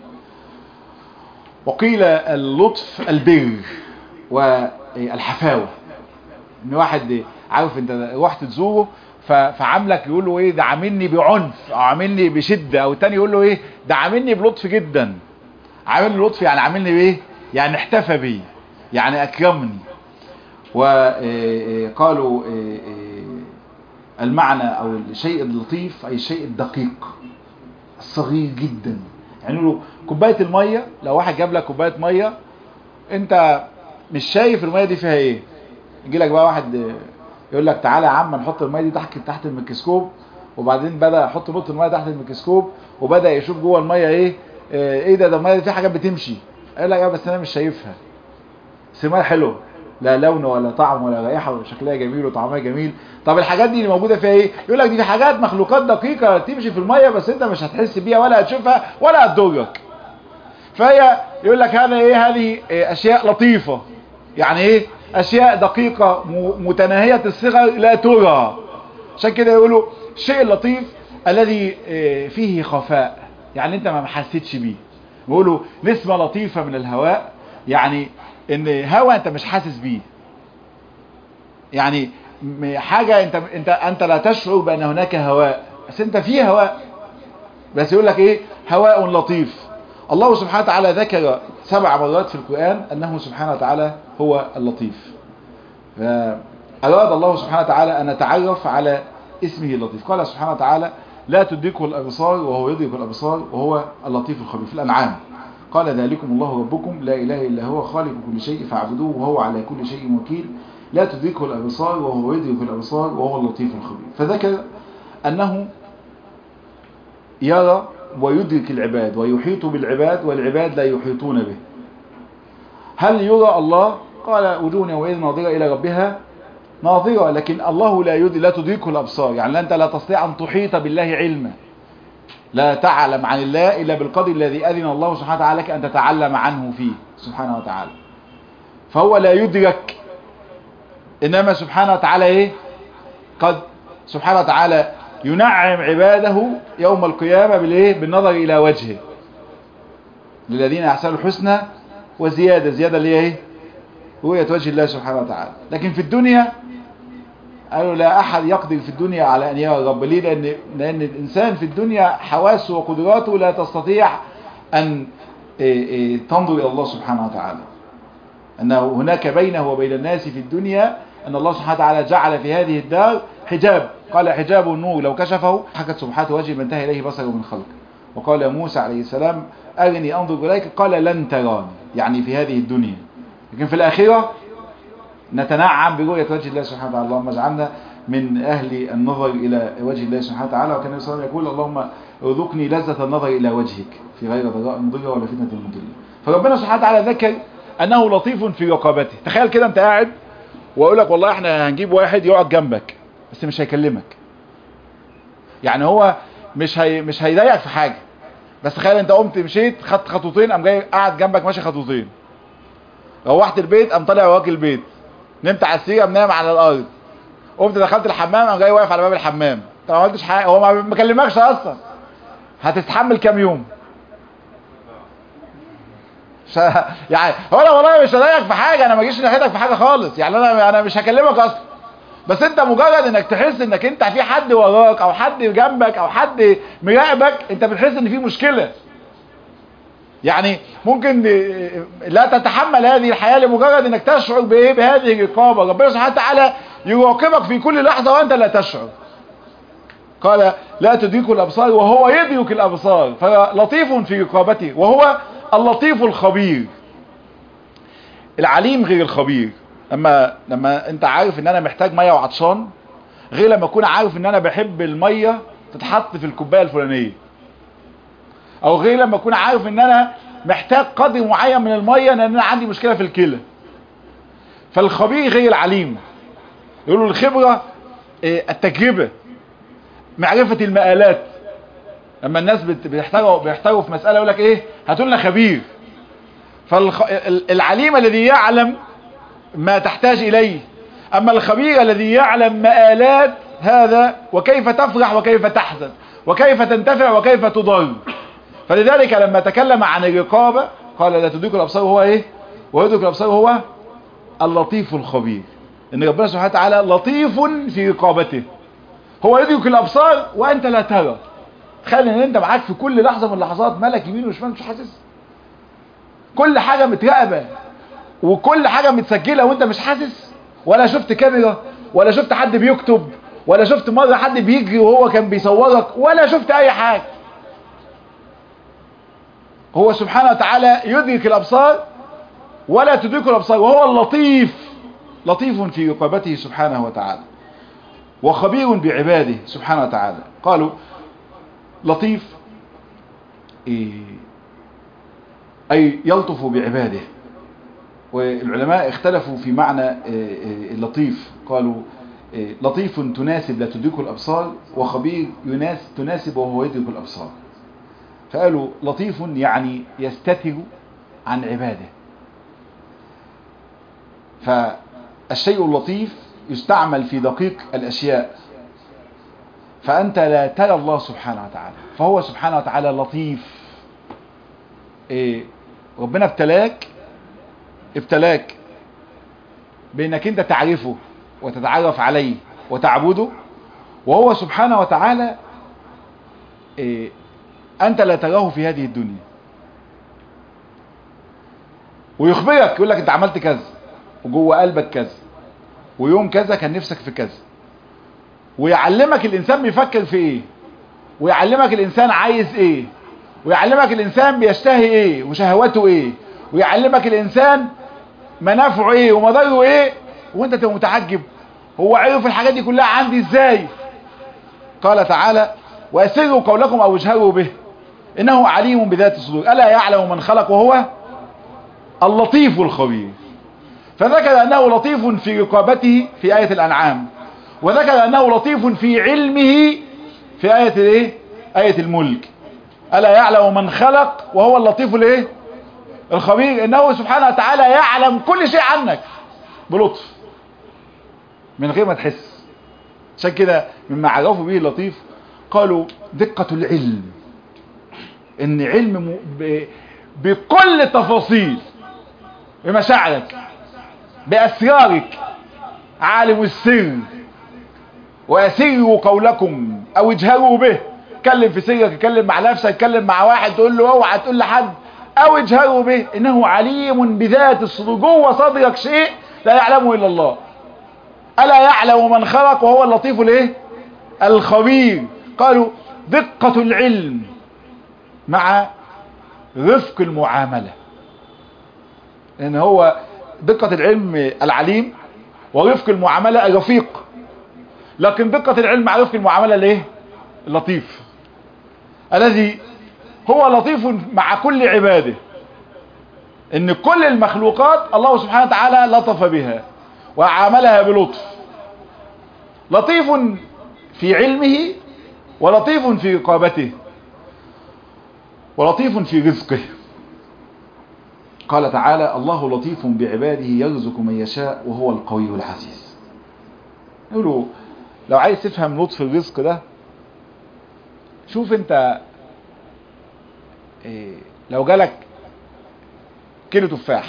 وقيل اللطف البر والحفاوة ان واحد عارف انت رحت تزوره فعاملك يقول له ايه ده عاملني بعنف او عاملني بشدة او التاني يقول له ايه ده عاملني بلطف جدا عاملني لطف يعني عاملني بايه يعني احتفى بي يعني اكرمني وقالوا المعنى او الشيء اللطيف اي الشيء الدقيق الصغير جدا يعني له كوبايه الميه لو واحد جاب لك كوبايه ميه انت مش شايف الميه دي فيها ايه يجي لك بقى واحد يقول لك تعالى يا عم نحط الميه دي تحت تحت الميكروسكوب وبعدين بدا يحط نقطه الميه تحت الميكروسكوب وبدا يشوف جوه الميه ايه آه، ايه ده ده الميه دي في حاجات بتمشي قال لك اه بس انا مش شايفها ثمار حلوه لا لون ولا طعم ولا رائحه وشكلها جميل وطعمها جميل طب الحاجات دي اللي موجوده فيها ايه يقول لك دي في حاجات مخلوقات دقيقه تمشي في الميه بس انت مش هتحس بيها ولا هتشوفها ولا هتضرك فهي يقول لك هذا ايه هذه إيه اشياء لطيفه يعني ايه اشياء دقيقه م- متناهيه الصغر لا ترى عشان كده يقولوا الشيء اللطيف الذي إيه، فيه خفاء يعني انت ما حسيتش بيه بيقولوا نسمه لطيفه من الهواء يعني ان هواء انت مش حاسس بيه يعني م- حاجه انت انت انت لا تشعر بان هناك هواء بس انت في هواء بس يقول لك ايه هواء لطيف الله سبحانه وتعالى ذكر سبع مرات في القرآن أنه سبحانه وتعالى هو اللطيف فأراد الله سبحانه وتعالى أن نتعرف على اسمه اللطيف قال سبحانه وتعالى لا تدركه الأبصار وهو يدرك الأبصار وهو اللطيف الخبير في الأنعام قال ذلكم الله ربكم لا إله إلا هو خالق كل شيء فاعبدوه وهو على كل شيء وكيل لا تدركه الأبصار وهو يدرك الأبصار وهو اللطيف الخبير فذكر أنه يرى ويدرك العباد ويحيط بالعباد والعباد لا يحيطون به هل يرى الله قال وجوه يومئذ ناظرة إلى ربها ناظرة لكن الله لا يد... لا تدركه الأبصار يعني أنت لا تستطيع أن تحيط بالله علما لا تعلم عن الله إلا بالقدر الذي أذن الله سبحانه وتعالى لك أن تتعلم عنه فيه سبحانه وتعالى فهو لا يدرك إنما سبحانه وتعالى إيه قد سبحانه وتعالى ينعم عباده يوم القيامة بالايه بالنظر الى وجهه للذين احسنوا الحسنى وزيادة زيادة اللي هي ايه رؤية وجه الله سبحانه وتعالى لكن في الدنيا قالوا لا احد يقدر في الدنيا على ان يرى الرب ليه لان لان الانسان في الدنيا حواسه وقدراته لا تستطيع ان إيه إيه تنظر الى الله سبحانه وتعالى انه هناك بينه وبين الناس في الدنيا ان الله سبحانه وتعالى جعل في هذه الدار حجاب قال حجاب النور لو كشفه حكت سبحانه وجه من انتهى اليه بصره من خلق وقال موسى عليه السلام ارني انظر اليك قال لن تراني يعني في هذه الدنيا لكن في الاخره نتنعم برؤيه وجه الله سبحانه وتعالى اللهم اجعلنا من اهل النظر الى وجه الله سبحانه وتعالى وكان النبي صلى الله عليه وسلم يقول اللهم ارزقني لذة النظر الى وجهك في غير ضراء مضرة ولا فتنة مضلة فربنا سبحانه وتعالى ذكر انه لطيف في رقابته تخيل كده انت قاعد واقول لك والله احنا هنجيب واحد يقعد جنبك بس مش هيكلمك يعني هو مش هي مش هيضايقك في حاجه بس تخيل انت قمت مشيت خدت خطوتين قام جاي قاعد جنبك ماشي خطوتين روحت البيت قام طالع وراك البيت نمت على السرير قام نايم على الارض قمت دخلت الحمام قام جاي واقف على باب الحمام انت ما عملتش حاجه هو ما ما كلمكش اصلا هتتحمل كام يوم ش... يعني هو انا والله مش هضايقك في حاجه انا ما اجيش ناحيتك في حاجه خالص يعني انا انا مش هكلمك اصلا بس انت مجرد انك تحس انك انت في حد وراك او حد جنبك او حد مراقبك انت بتحس ان في مشكله يعني ممكن لا تتحمل هذه الحياه لمجرد انك تشعر بايه بهذه الرقابه ربنا سبحانه وتعالى يراقبك في كل لحظه وانت لا تشعر قال لا تدرك الابصار وهو يدرك الابصار فلطيف في رقابته وهو اللطيف الخبير العليم غير الخبير لما لما انت عارف ان انا محتاج ميه وعطشان غير لما اكون عارف ان انا بحب الميه تتحط في الكوبايه الفلانيه او غير لما اكون عارف ان انا محتاج قدر معين من الميه لان انا عندي مشكله في الكلى فالخبير غير العليم يقولوا الخبره اه التجربه معرفه المآلات لما الناس بيحتاجوا بيحتاجوا في مساله يقول لك ايه هاتوا لنا خبير فالعليم الذي يعلم ما تحتاج إليه أما الخبير الذي يعلم مآلات هذا وكيف تفرح وكيف تحزن وكيف تنتفع وكيف تضر فلذلك لما تكلم عن الرقابة قال لا تدرك الأبصار هو إيه ويدرك الأبصار هو اللطيف الخبير إن ربنا سبحانه وتعالى لطيف في رقابته هو يدرك الأبصار وأنت لا ترى تخيل ان انت معاك في كل لحظة من اللحظات ملك يمين وشمال مش حاسس كل حاجة متراقبة وكل حاجة متسجلة وانت مش حاسس ولا شفت كاميرا ولا شفت حد بيكتب ولا شفت مرة حد بيجري وهو كان بيصورك ولا شفت اي حاجة هو سبحانه وتعالى يدرك الابصار ولا تدرك الابصار وهو اللطيف لطيف في رقابته سبحانه وتعالى وخبير بعباده سبحانه وتعالى قالوا لطيف أي يلطف بعباده والعلماء اختلفوا في معنى اللطيف قالوا لطيف تناسب لا تدرك الأبصار وخبير يناسب تناسب وهو يدرك الأبصار فقالوا لطيف يعني يستتر عن عباده فالشيء اللطيف يستعمل في دقيق الأشياء فأنت لا ترى الله سبحانه وتعالى فهو سبحانه وتعالى لطيف إيه ربنا ابتلاك ابتلاك بانك انت تعرفه وتتعرف عليه وتعبده وهو سبحانه وتعالى إيه انت لا تراه في هذه الدنيا ويخبرك يقول لك انت عملت كذا وجوه قلبك كذا ويوم كذا كان نفسك في كذا ويعلمك الانسان بيفكر في ايه ويعلمك الانسان عايز ايه ويعلمك الانسان بيشتهي ايه وشهواته ايه ويعلمك الانسان منافعه ايه ومضاره ايه وانت تبقى متعجب هو عرف الحاجات دي كلها عندي ازاي قال تعالى واسروا قولكم او اجهروا به انه عليم بذات الصدور الا يعلم من خلق وهو اللطيف الخبير فذكر انه لطيف في رقابته في آية الانعام وذكر انه لطيف في علمه في آية الايه آية الملك ألا يعلم من خلق وهو اللطيف الايه الخبير انه سبحانه وتعالى يعلم كل شيء عنك بلطف من غير ما تحس عشان كده مما عرفوا به اللطيف قالوا دقة العلم ان علم ب... بكل التفاصيل بمشاعرك بأسرارك عالم السر وأسروا قولكم أو اجهروا به اتكلم في سرك اتكلم مع نفسك اتكلم مع واحد تقول له اوعى تقول لحد او اجهروا به انه عليم بذات الصدور جوه صدرك شيء لا يعلمه الا الله الا يعلم من خلق وهو اللطيف الايه الخبير قالوا دقة العلم مع رفق المعاملة ان هو دقة العلم العليم ورفق المعاملة الرفيق لكن دقة العلم مع رفق المعاملة الايه اللطيف الذي هو لطيف مع كل عباده ان كل المخلوقات الله سبحانه وتعالى لطف بها وعاملها بلطف لطيف في علمه ولطيف في رقابته ولطيف في رزقه قال تعالى الله لطيف بعباده يرزق من يشاء وهو القوي العزيز يقولوا لو عايز تفهم لطف الرزق ده شوف انت إيه لو جالك كيلو تفاح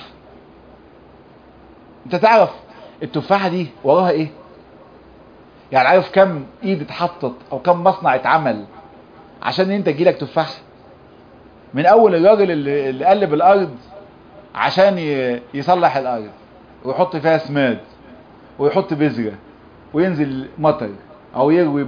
انت تعرف التفاحة دي وراها ايه يعني عارف كم ايد اتحطت او كم مصنع اتعمل عشان انت يجيلك تفاح من اول الراجل اللي, اللي قلب الارض عشان يصلح الارض ويحط فيها سماد ويحط بذرة وينزل مطر او يروي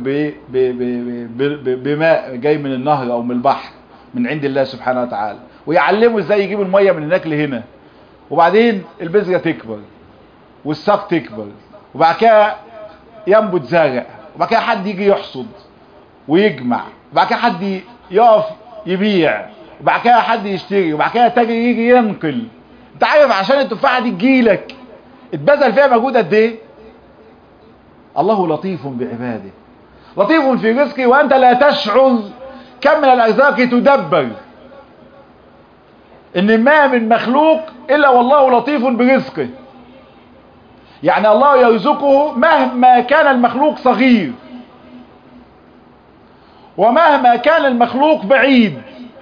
بماء جاي من النهر او من البحر من عند الله سبحانه وتعالى ويعلمه ازاي يجيب المية من هناك لهنا وبعدين البذرة تكبر والساق تكبر وبعد كده ينبت زرع وبعد كده حد يجي يحصد ويجمع وبعد كده حد يقف يبيع وبعد كده حد يشتري وبعد كده تاجر يجي ينقل انت عارف عشان التفاحه دي تجيلك اتبذل فيها مجهود قد ايه الله لطيف بعباده لطيف في رزقه وانت لا تشعر كم من الارزاق تدبر ان ما من مخلوق الا والله لطيف برزقه يعني الله يرزقه مهما كان المخلوق صغير ومهما كان المخلوق بعيد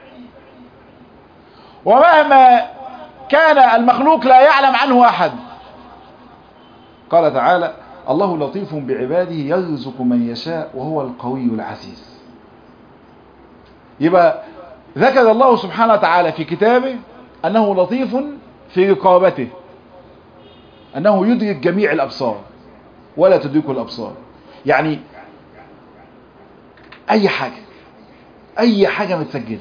ومهما كان المخلوق لا يعلم عنه احد قال تعالى الله لطيف بعباده يرزق من يشاء وهو القوي العزيز يبقى ذكر الله سبحانه وتعالى في كتابه انه لطيف في رقابته انه يدرك جميع الابصار ولا تدرك الابصار يعني اي حاجة اي حاجة متسجلة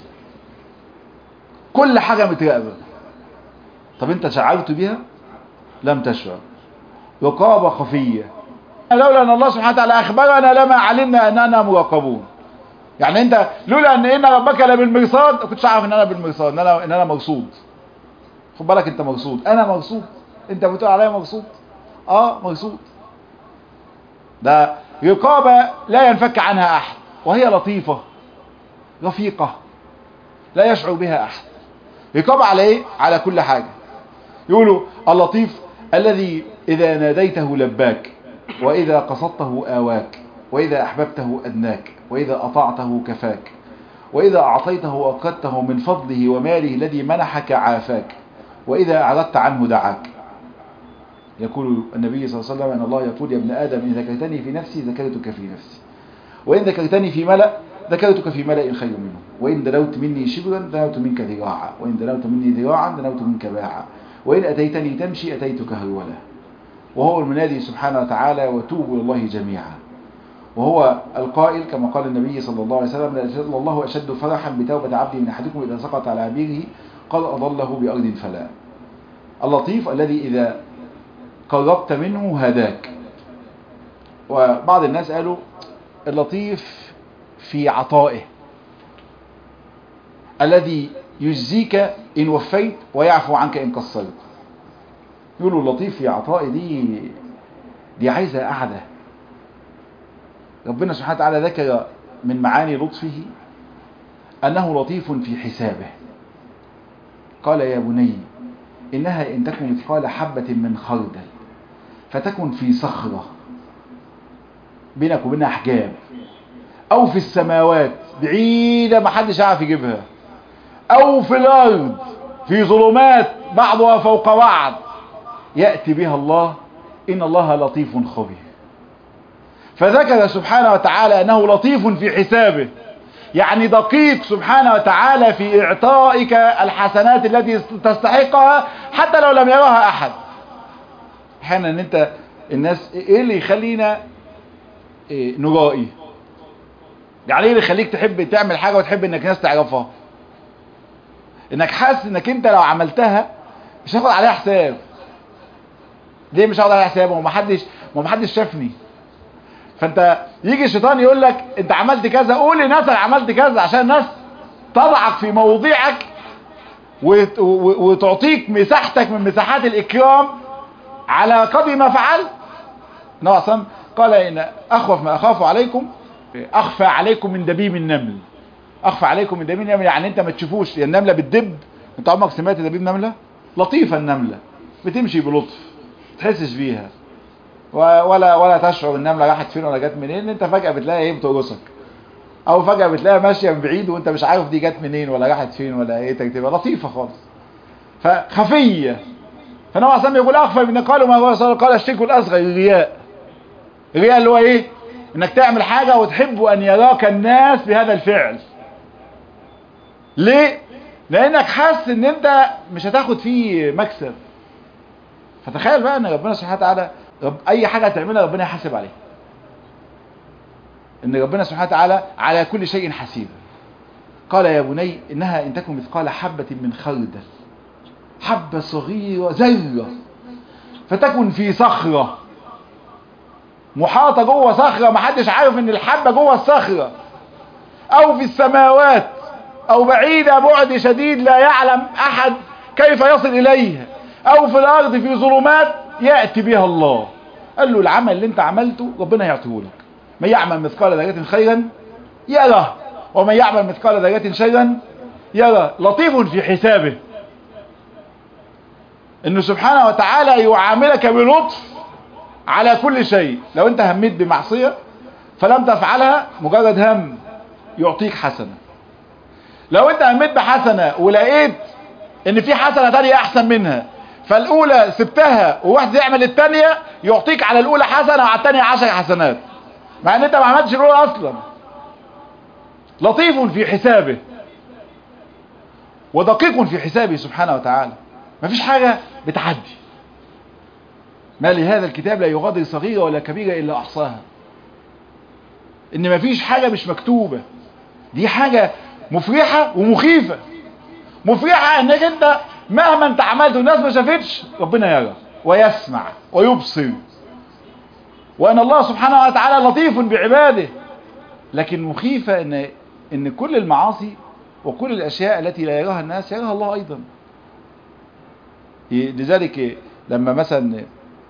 كل حاجة متراقبة طب انت شعرت بيها لم تشعر رقابة خفية لولا ان الله سبحانه وتعالى اخبرنا لما علمنا اننا مراقبون يعني انت لولا ان ان ربك لبالمرصاد ما كنتش عارف ان انا بالمرصاد ان انا ان انا مرصود خد بالك انت مرصود انا مرصود انت بتقول عليا مرصود اه مرصود ده رقابة لا ينفك عنها احد وهي لطيفة رفيقة لا يشعر بها احد رقابة على ايه على كل حاجة يقولوا اللطيف الذي اذا ناديته لباك واذا قصدته اواك واذا احببته ادناك واذا اطعته كفاك واذا اعطيته واقدته من فضله وماله الذي منحك عافاك واذا اعرضت عنه دعاك يقول النبي صلى الله عليه وسلم ان الله يقول يا ابن ادم ان ذكرتني في نفسي ذكرتك في نفسي وان ذكرتني في ملأ ذكرتك في ملأ خير منه وإن دنوت مني شبرا دنوت منك ذراعا وإن دنوت مني ذراعا دنوت منك باعا وإن أتيتني تمشي أتيتك هرولا وهو المنادي سبحانه وتعالى وتوبوا إلى الله جميعا وهو القائل كما قال النبي صلى الله عليه وسلم لأجل الله أشد فرحا بتوبة عبد من أحدكم إذا سقط على عبيره قد أضله بأرض فلا اللطيف الذي إذا قربت منه هداك وبعض الناس قالوا اللطيف في عطائه الذي يجزيك إن وفيت ويعفو عنك إن قصرت يقولوا اللطيف في عطائه دي دي عايزة قعدة ربنا سبحانه وتعالى ذكر من معاني لطفه أنه لطيف في حسابه قال يا بني إنها إن تكن مثقال حبة من خردل فتكن في صخرة بينك وبينها حجاب او في السماوات بعيدة ما حدش عارف يجيبها او في الارض في ظلمات بعضها فوق بعض يأتي بها الله ان الله لطيف خبير فذكر سبحانه وتعالى انه لطيف في حسابه يعني دقيق سبحانه وتعالى في اعطائك الحسنات التي تستحقها حتى لو لم يراها احد احيانا ان انت الناس ايه اللي يخلينا إيه نرائي يعني ايه اللي يخليك تحب تعمل حاجة وتحب انك الناس تعرفها انك حاسس انك انت لو عملتها مش هاخد عليها حساب ليه مش هاخد عليها حساب وما حدش ما حدش شافني فانت يجي الشيطان يقول لك انت عملت كذا قول لناس انا عملت كذا عشان الناس تضعك في موضعك وتعطيك مساحتك من مساحات الاكرام على قدر ما فعلت نوع صم قال ان اخوف ما اخاف عليكم اخفى عليكم من دبيب النمل اخفى عليكم من دبيب النمل يعني انت ما تشوفوش يا النمله بتدب انت عمرك سمعت دبيب نمله لطيفه النمله بتمشي بلطف تحسش بيها ولا ولا تشعر النمله راحت فين ولا جت منين انت فجاه بتلاقي ايه بتقرصك او فجاه بتلاقي ماشيه من بعيد وانت مش عارف دي جت منين ولا راحت فين ولا ايه تبقى لطيفه خالص فخفيه فنوع سام يقول اخفى من قالوا ما هو قال الشرك الاصغر الرياء الرياء اللي هو ايه انك تعمل حاجة وتحب ان يراك الناس بهذا الفعل ليه لانك حاسس ان انت مش هتاخد فيه مكسب فتخيل بقى ان ربنا سبحانه وتعالى رب اي حاجة هتعملها ربنا يحاسب عليها ان ربنا سبحانه وتعالى على كل شيء حسيب قال يا بني انها ان تكن مثقال حبة من خردل حبة صغيرة ذرة فتكن في صخرة محاطة جوه صخرة محدش عارف ان الحبة جوه الصخرة او في السماوات او بعيدة بعد شديد لا يعلم احد كيف يصل اليها او في الارض في ظلمات يأتي بها الله قال له العمل اللي انت عملته ربنا يعطيه لك من يعمل مثقال ذرة خيرا يرى ومن يعمل مثقال ذرة شرا يرى لطيف في حسابه انه سبحانه وتعالى يعاملك بلطف على كل شيء لو انت هميت بمعصية فلم تفعلها مجرد هم يعطيك حسنة لو انت هميت بحسنة ولقيت ان في حسنة تانية احسن منها فالاولى سبتها وواحد يعمل التانية يعطيك على الاولى حسنة وعلى التانية عشر حسنات مع ان انت ما عملتش الاولى اصلا لطيف في حسابه ودقيق في حسابه سبحانه وتعالى مفيش حاجة بتعدي ما لهذا الكتاب لا يغادر صغيرة ولا كبيرة إلا أحصاها إن مفيش حاجة مش مكتوبة دي حاجة مفرحة ومخيفة مفرحة إنك أنت مهما أنت عملت والناس ما شافتش ربنا يرى ويسمع ويبصر وأن الله سبحانه وتعالى لطيف بعباده لكن مخيفة أن, إن كل المعاصي وكل الأشياء التي لا يراها الناس يراها الله أيضا لذلك لما مثلا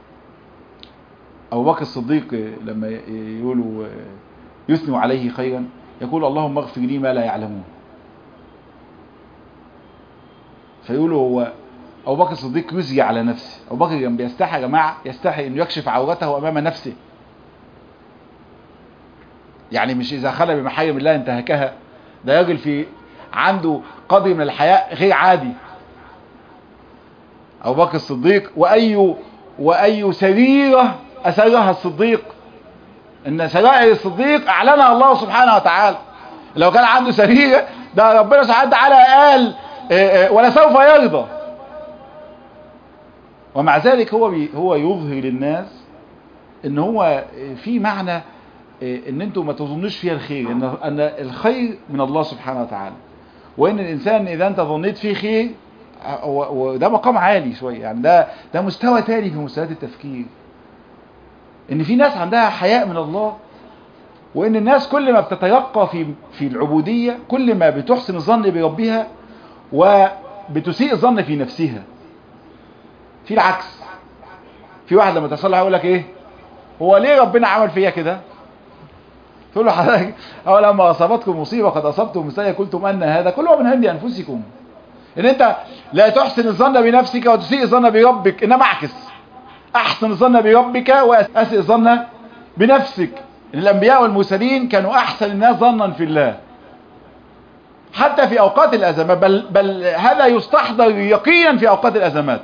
أبو بكر الصديق لما يقولوا يثنوا عليه خيرا يقول اللهم اغفر لي ما لا يعلمون فيقولوا هو أبو بكر الصديق يزجي على نفسه أبو بكر كان بيستحي يا جماعة يستحي أنه يكشف عورته أمام نفسه يعني مش إذا خلى بمحارم الله انتهكها ده راجل في عنده قدر من الحياء غير عادي أبو بكر الصديق وأي وأي سريرة أسرها الصديق إن سرائر الصديق أعلنها الله سبحانه وتعالى لو كان عنده سريرة ده ربنا سبحانه وتعالى قال ولا سوف يرضى ومع ذلك هو بي هو يظهر للناس ان هو في معنى ان انتم ما تظنوش فيها الخير ان ان الخير من الله سبحانه وتعالى وان الانسان اذا انت ظنيت فيه خير وده مقام عالي شويه يعني ده ده مستوى تاني في مستويات التفكير ان في ناس عندها حياء من الله وان الناس كل ما بتتيقى في في العبوديه كل ما بتحسن الظن بربها وبتسيء الظن في نفسها في العكس في واحد لما تصلح يقول لك ايه هو ليه ربنا عمل فيا كده تقول له حضرتك اول لما اصابتكم مصيبه قد اصبتم مثلها قلتم ان هذا كله من عند انفسكم ان انت لا تحسن الظن بنفسك وتسيء الظن بربك انما اعكس احسن الظن بربك واسيء الظن بنفسك الانبياء والمرسلين كانوا احسن الناس ظنا في الله حتى في اوقات الازمات بل بل هذا يستحضر يقينا في اوقات الازمات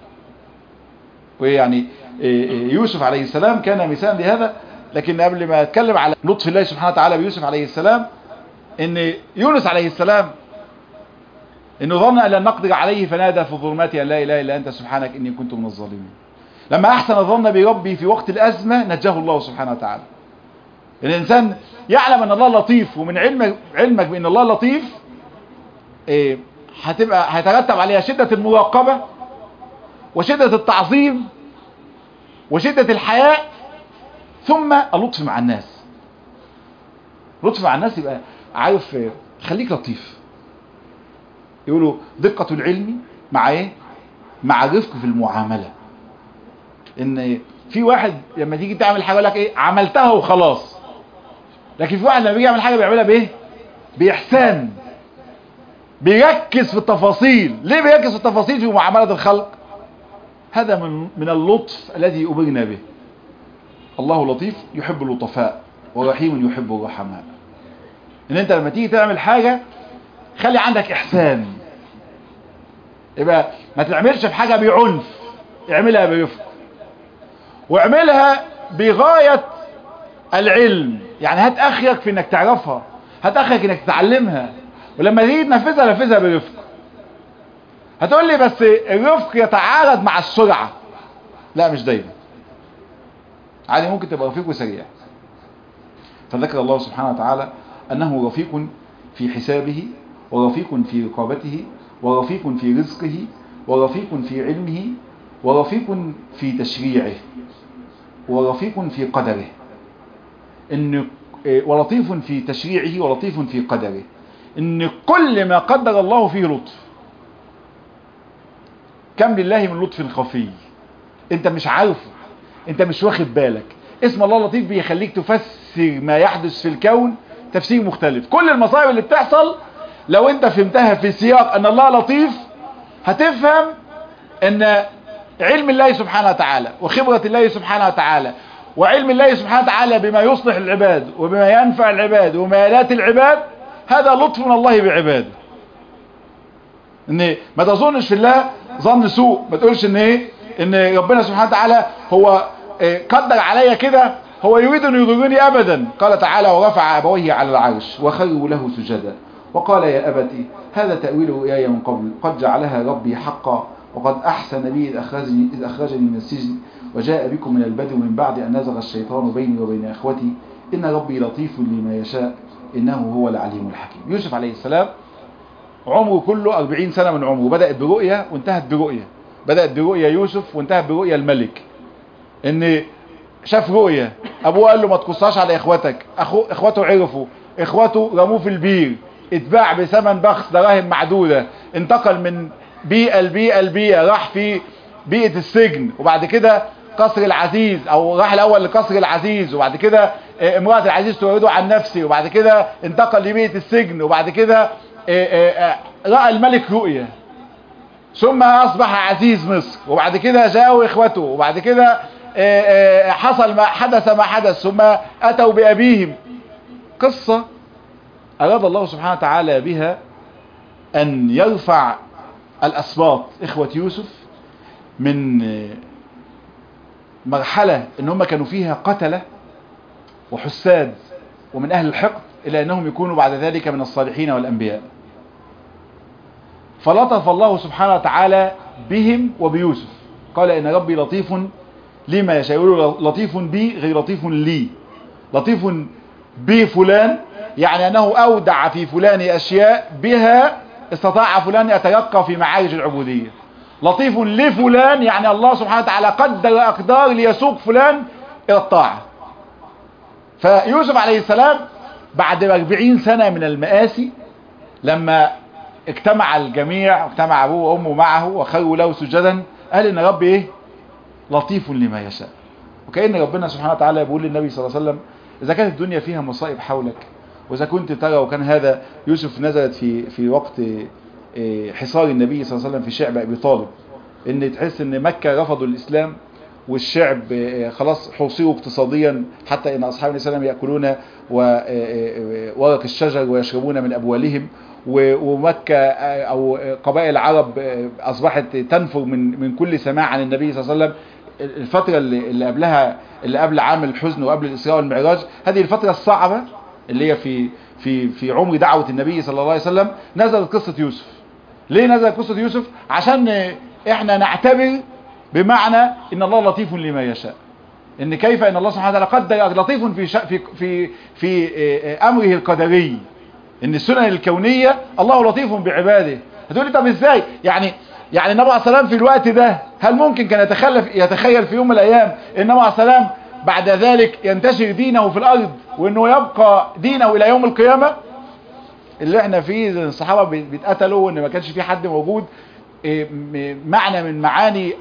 ويعني يوسف عليه السلام كان مثال لهذا لكن قبل ما اتكلم على لطف الله سبحانه وتعالى بيوسف عليه السلام ان يونس عليه السلام انه ظن ان لن نقدر عليه فنادى في الظلمات ان لا اله الا انت سبحانك اني كنت من الظالمين لما احسن الظن بربي في وقت الازمه نجاه الله سبحانه وتعالى الانسان يعلم ان الله لطيف ومن علمك علمك بان الله لطيف إيه هتبقى هيترتب عليها شده المراقبه وشده التعظيم وشده الحياء ثم اللطف مع الناس لطف مع الناس يبقى عارف خليك لطيف يقولوا دقة العلم مع ايه مع رفق في المعاملة ان في واحد لما تيجي تعمل حاجة يقول لك ايه عملتها وخلاص لكن في واحد لما بيجي يعمل حاجة بيعملها بايه باحسان بيركز في التفاصيل ليه بيركز في التفاصيل في معاملة الخلق هذا من من اللطف الذي أمرنا به الله لطيف يحب اللطفاء ورحيم يحب الرحماء ان انت لما تيجي تعمل حاجة خلي عندك احسان يبقى ما تعملش في حاجة بعنف اعملها برفق واعملها بغاية العلم يعني هات اخرك في انك تعرفها هات اخرك انك تتعلمها ولما تيجي تنفذها نفذها برفق هتقول لي بس الرفق يتعارض مع السرعة لا مش دايما عادي ممكن تبقى رفيق وسريع فذكر الله سبحانه وتعالى أنه رفيق في حسابه ورفيق في رقابته ورفيق في رزقه ورفيق في علمه ورفيق في تشريعه ورفيق في قدره إن ولطيف في تشريعه ولطيف في قدره إن كل ما قدر الله فيه لطف كم لله من لطف خفي انت مش عارفه انت مش واخد بالك اسم الله لطيف بيخليك تفسر ما يحدث في الكون تفسير مختلف كل المصائب اللي بتحصل لو انت فهمتها في سياق ان الله لطيف هتفهم ان علم الله سبحانه وتعالى وخبرة الله سبحانه وتعالى وعلم الله سبحانه وتعالى بما يصلح العباد وبما ينفع العباد وميالات العباد هذا لطف من الله بعباده ان ما تظنش في الله ظن سوء ما تقولش ان ايه ان ربنا سبحانه وتعالى هو إيه قدر عليا كده هو يريد ان يضرني ابدا قال تعالى ورفع ابويه على العرش وخروا له سجدا وقال يا ابتي هذا تأويله إياي من قبل قد جعلها ربي حقا وقد أحسن بي إذ أخرجني, إذ أخرجني من السجن وجاء بكم من البدو من بعد أن نزغ الشيطان بيني وبين أخوتي إن ربي لطيف لما يشاء إنه هو العليم الحكيم يوسف عليه السلام عمره كله 40 سنة من عمره بدأت برؤية وانتهت برؤية بدأت برؤية يوسف وانتهت برؤية الملك ان شاف رؤية ابوه قال له ما تقصاش على اخواتك أخو اخواته عرفوا اخواته رموه في البير اتباع بثمن بخس دراهم معدودة انتقل من بيئة لبيئة لبيئة راح في بيئة السجن وبعد كده قصر العزيز او راح الاول لقصر العزيز وبعد كده امرأة العزيز تورده عن نفسه وبعد كده انتقل لبيئة السجن وبعد كده رأى الملك رؤية ثم اصبح عزيز مصر وبعد كده جاءوا اخوته وبعد كده حصل ما حدث ما حدث ثم اتوا بابيهم قصة اراد الله سبحانه وتعالى بها ان يرفع الاسباط اخوة يوسف من مرحلة ان هم كانوا فيها قتلة وحساد ومن اهل الحقد الى انهم يكونوا بعد ذلك من الصالحين والانبياء فلطف الله سبحانه وتعالى بهم وبيوسف قال ان ربي لطيف لما يشاء يقول لطيف بي غير لطيف لي لطيف بفلان يعني انه اودع في فلان اشياء بها استطاع فلان يتيقى في معارج العبودية لطيف لفلان يعني الله سبحانه وتعالى قدر اقدار ليسوق فلان الى الطاعة فيوسف عليه السلام بعد 40 سنة من المآسي لما اجتمع الجميع اجتمع ابوه وامه معه وخروا له سجدا قال ان ربي ايه لطيف لما يشاء وكأن ربنا سبحانه وتعالى يقول للنبي صلى الله عليه وسلم اذا كانت الدنيا فيها مصائب حولك واذا كنت ترى وكان هذا يوسف نزلت في في وقت حصار النبي صلى الله عليه وسلم في شعب ابي طالب ان تحس ان مكة رفضوا الاسلام والشعب خلاص حوصروا اقتصاديا حتى ان اصحاب النبي صلى الله عليه وسلم ياكلون ورق الشجر ويشربون من ابوالهم ومكة او قبائل العرب اصبحت تنفر من من كل سماع عن النبي صلى الله عليه وسلم الفترة اللي قبلها اللي قبل عام الحزن وقبل الاسراء والمعراج هذه الفترة الصعبة اللي هي في في في عمر دعوة النبي صلى الله عليه وسلم نزلت قصة يوسف ليه نزلت قصة يوسف عشان احنا نعتبر بمعنى ان الله لطيف لما يشاء ان كيف ان الله سبحانه وتعالى قدر لطيف في في في في امره القدري ان السنن الكونية الله لطيف بعباده هتقول لي طب ازاي يعني يعني النبي عليه السلام في الوقت ده هل ممكن كان يتخلف يتخيل في يوم من الايام ان النبي عليه السلام بعد ذلك ينتشر دينه في الارض وانه يبقى دينه الى يوم القيامة اللي احنا فيه الصحابة بيتقتلوا وان ما كانش في حد موجود معنى من معاني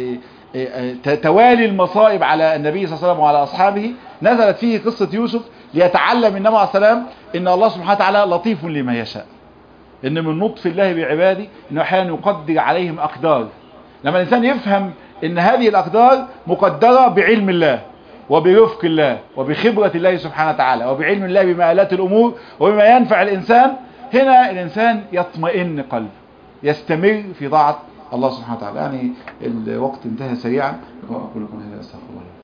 توالي المصائب على النبي صلى الله عليه وسلم وعلى اصحابه نزلت فيه قصة يوسف ليتعلم النبي عليه السلام ان الله سبحانه وتعالى لطيف لما يشاء ان من لطف الله بعباده انه احيانا يقدر عليهم اقدار لما الانسان يفهم ان هذه الاقدار مقدرة بعلم الله وبرفق الله وبخبرة الله سبحانه وتعالى وبعلم الله بمآلات الامور وبما ينفع الانسان هنا الانسان يطمئن قلبه يستمر في طاعة الله سبحانه وتعالى يعني الوقت انتهى سريعا واقول لكم هذا استغفر الله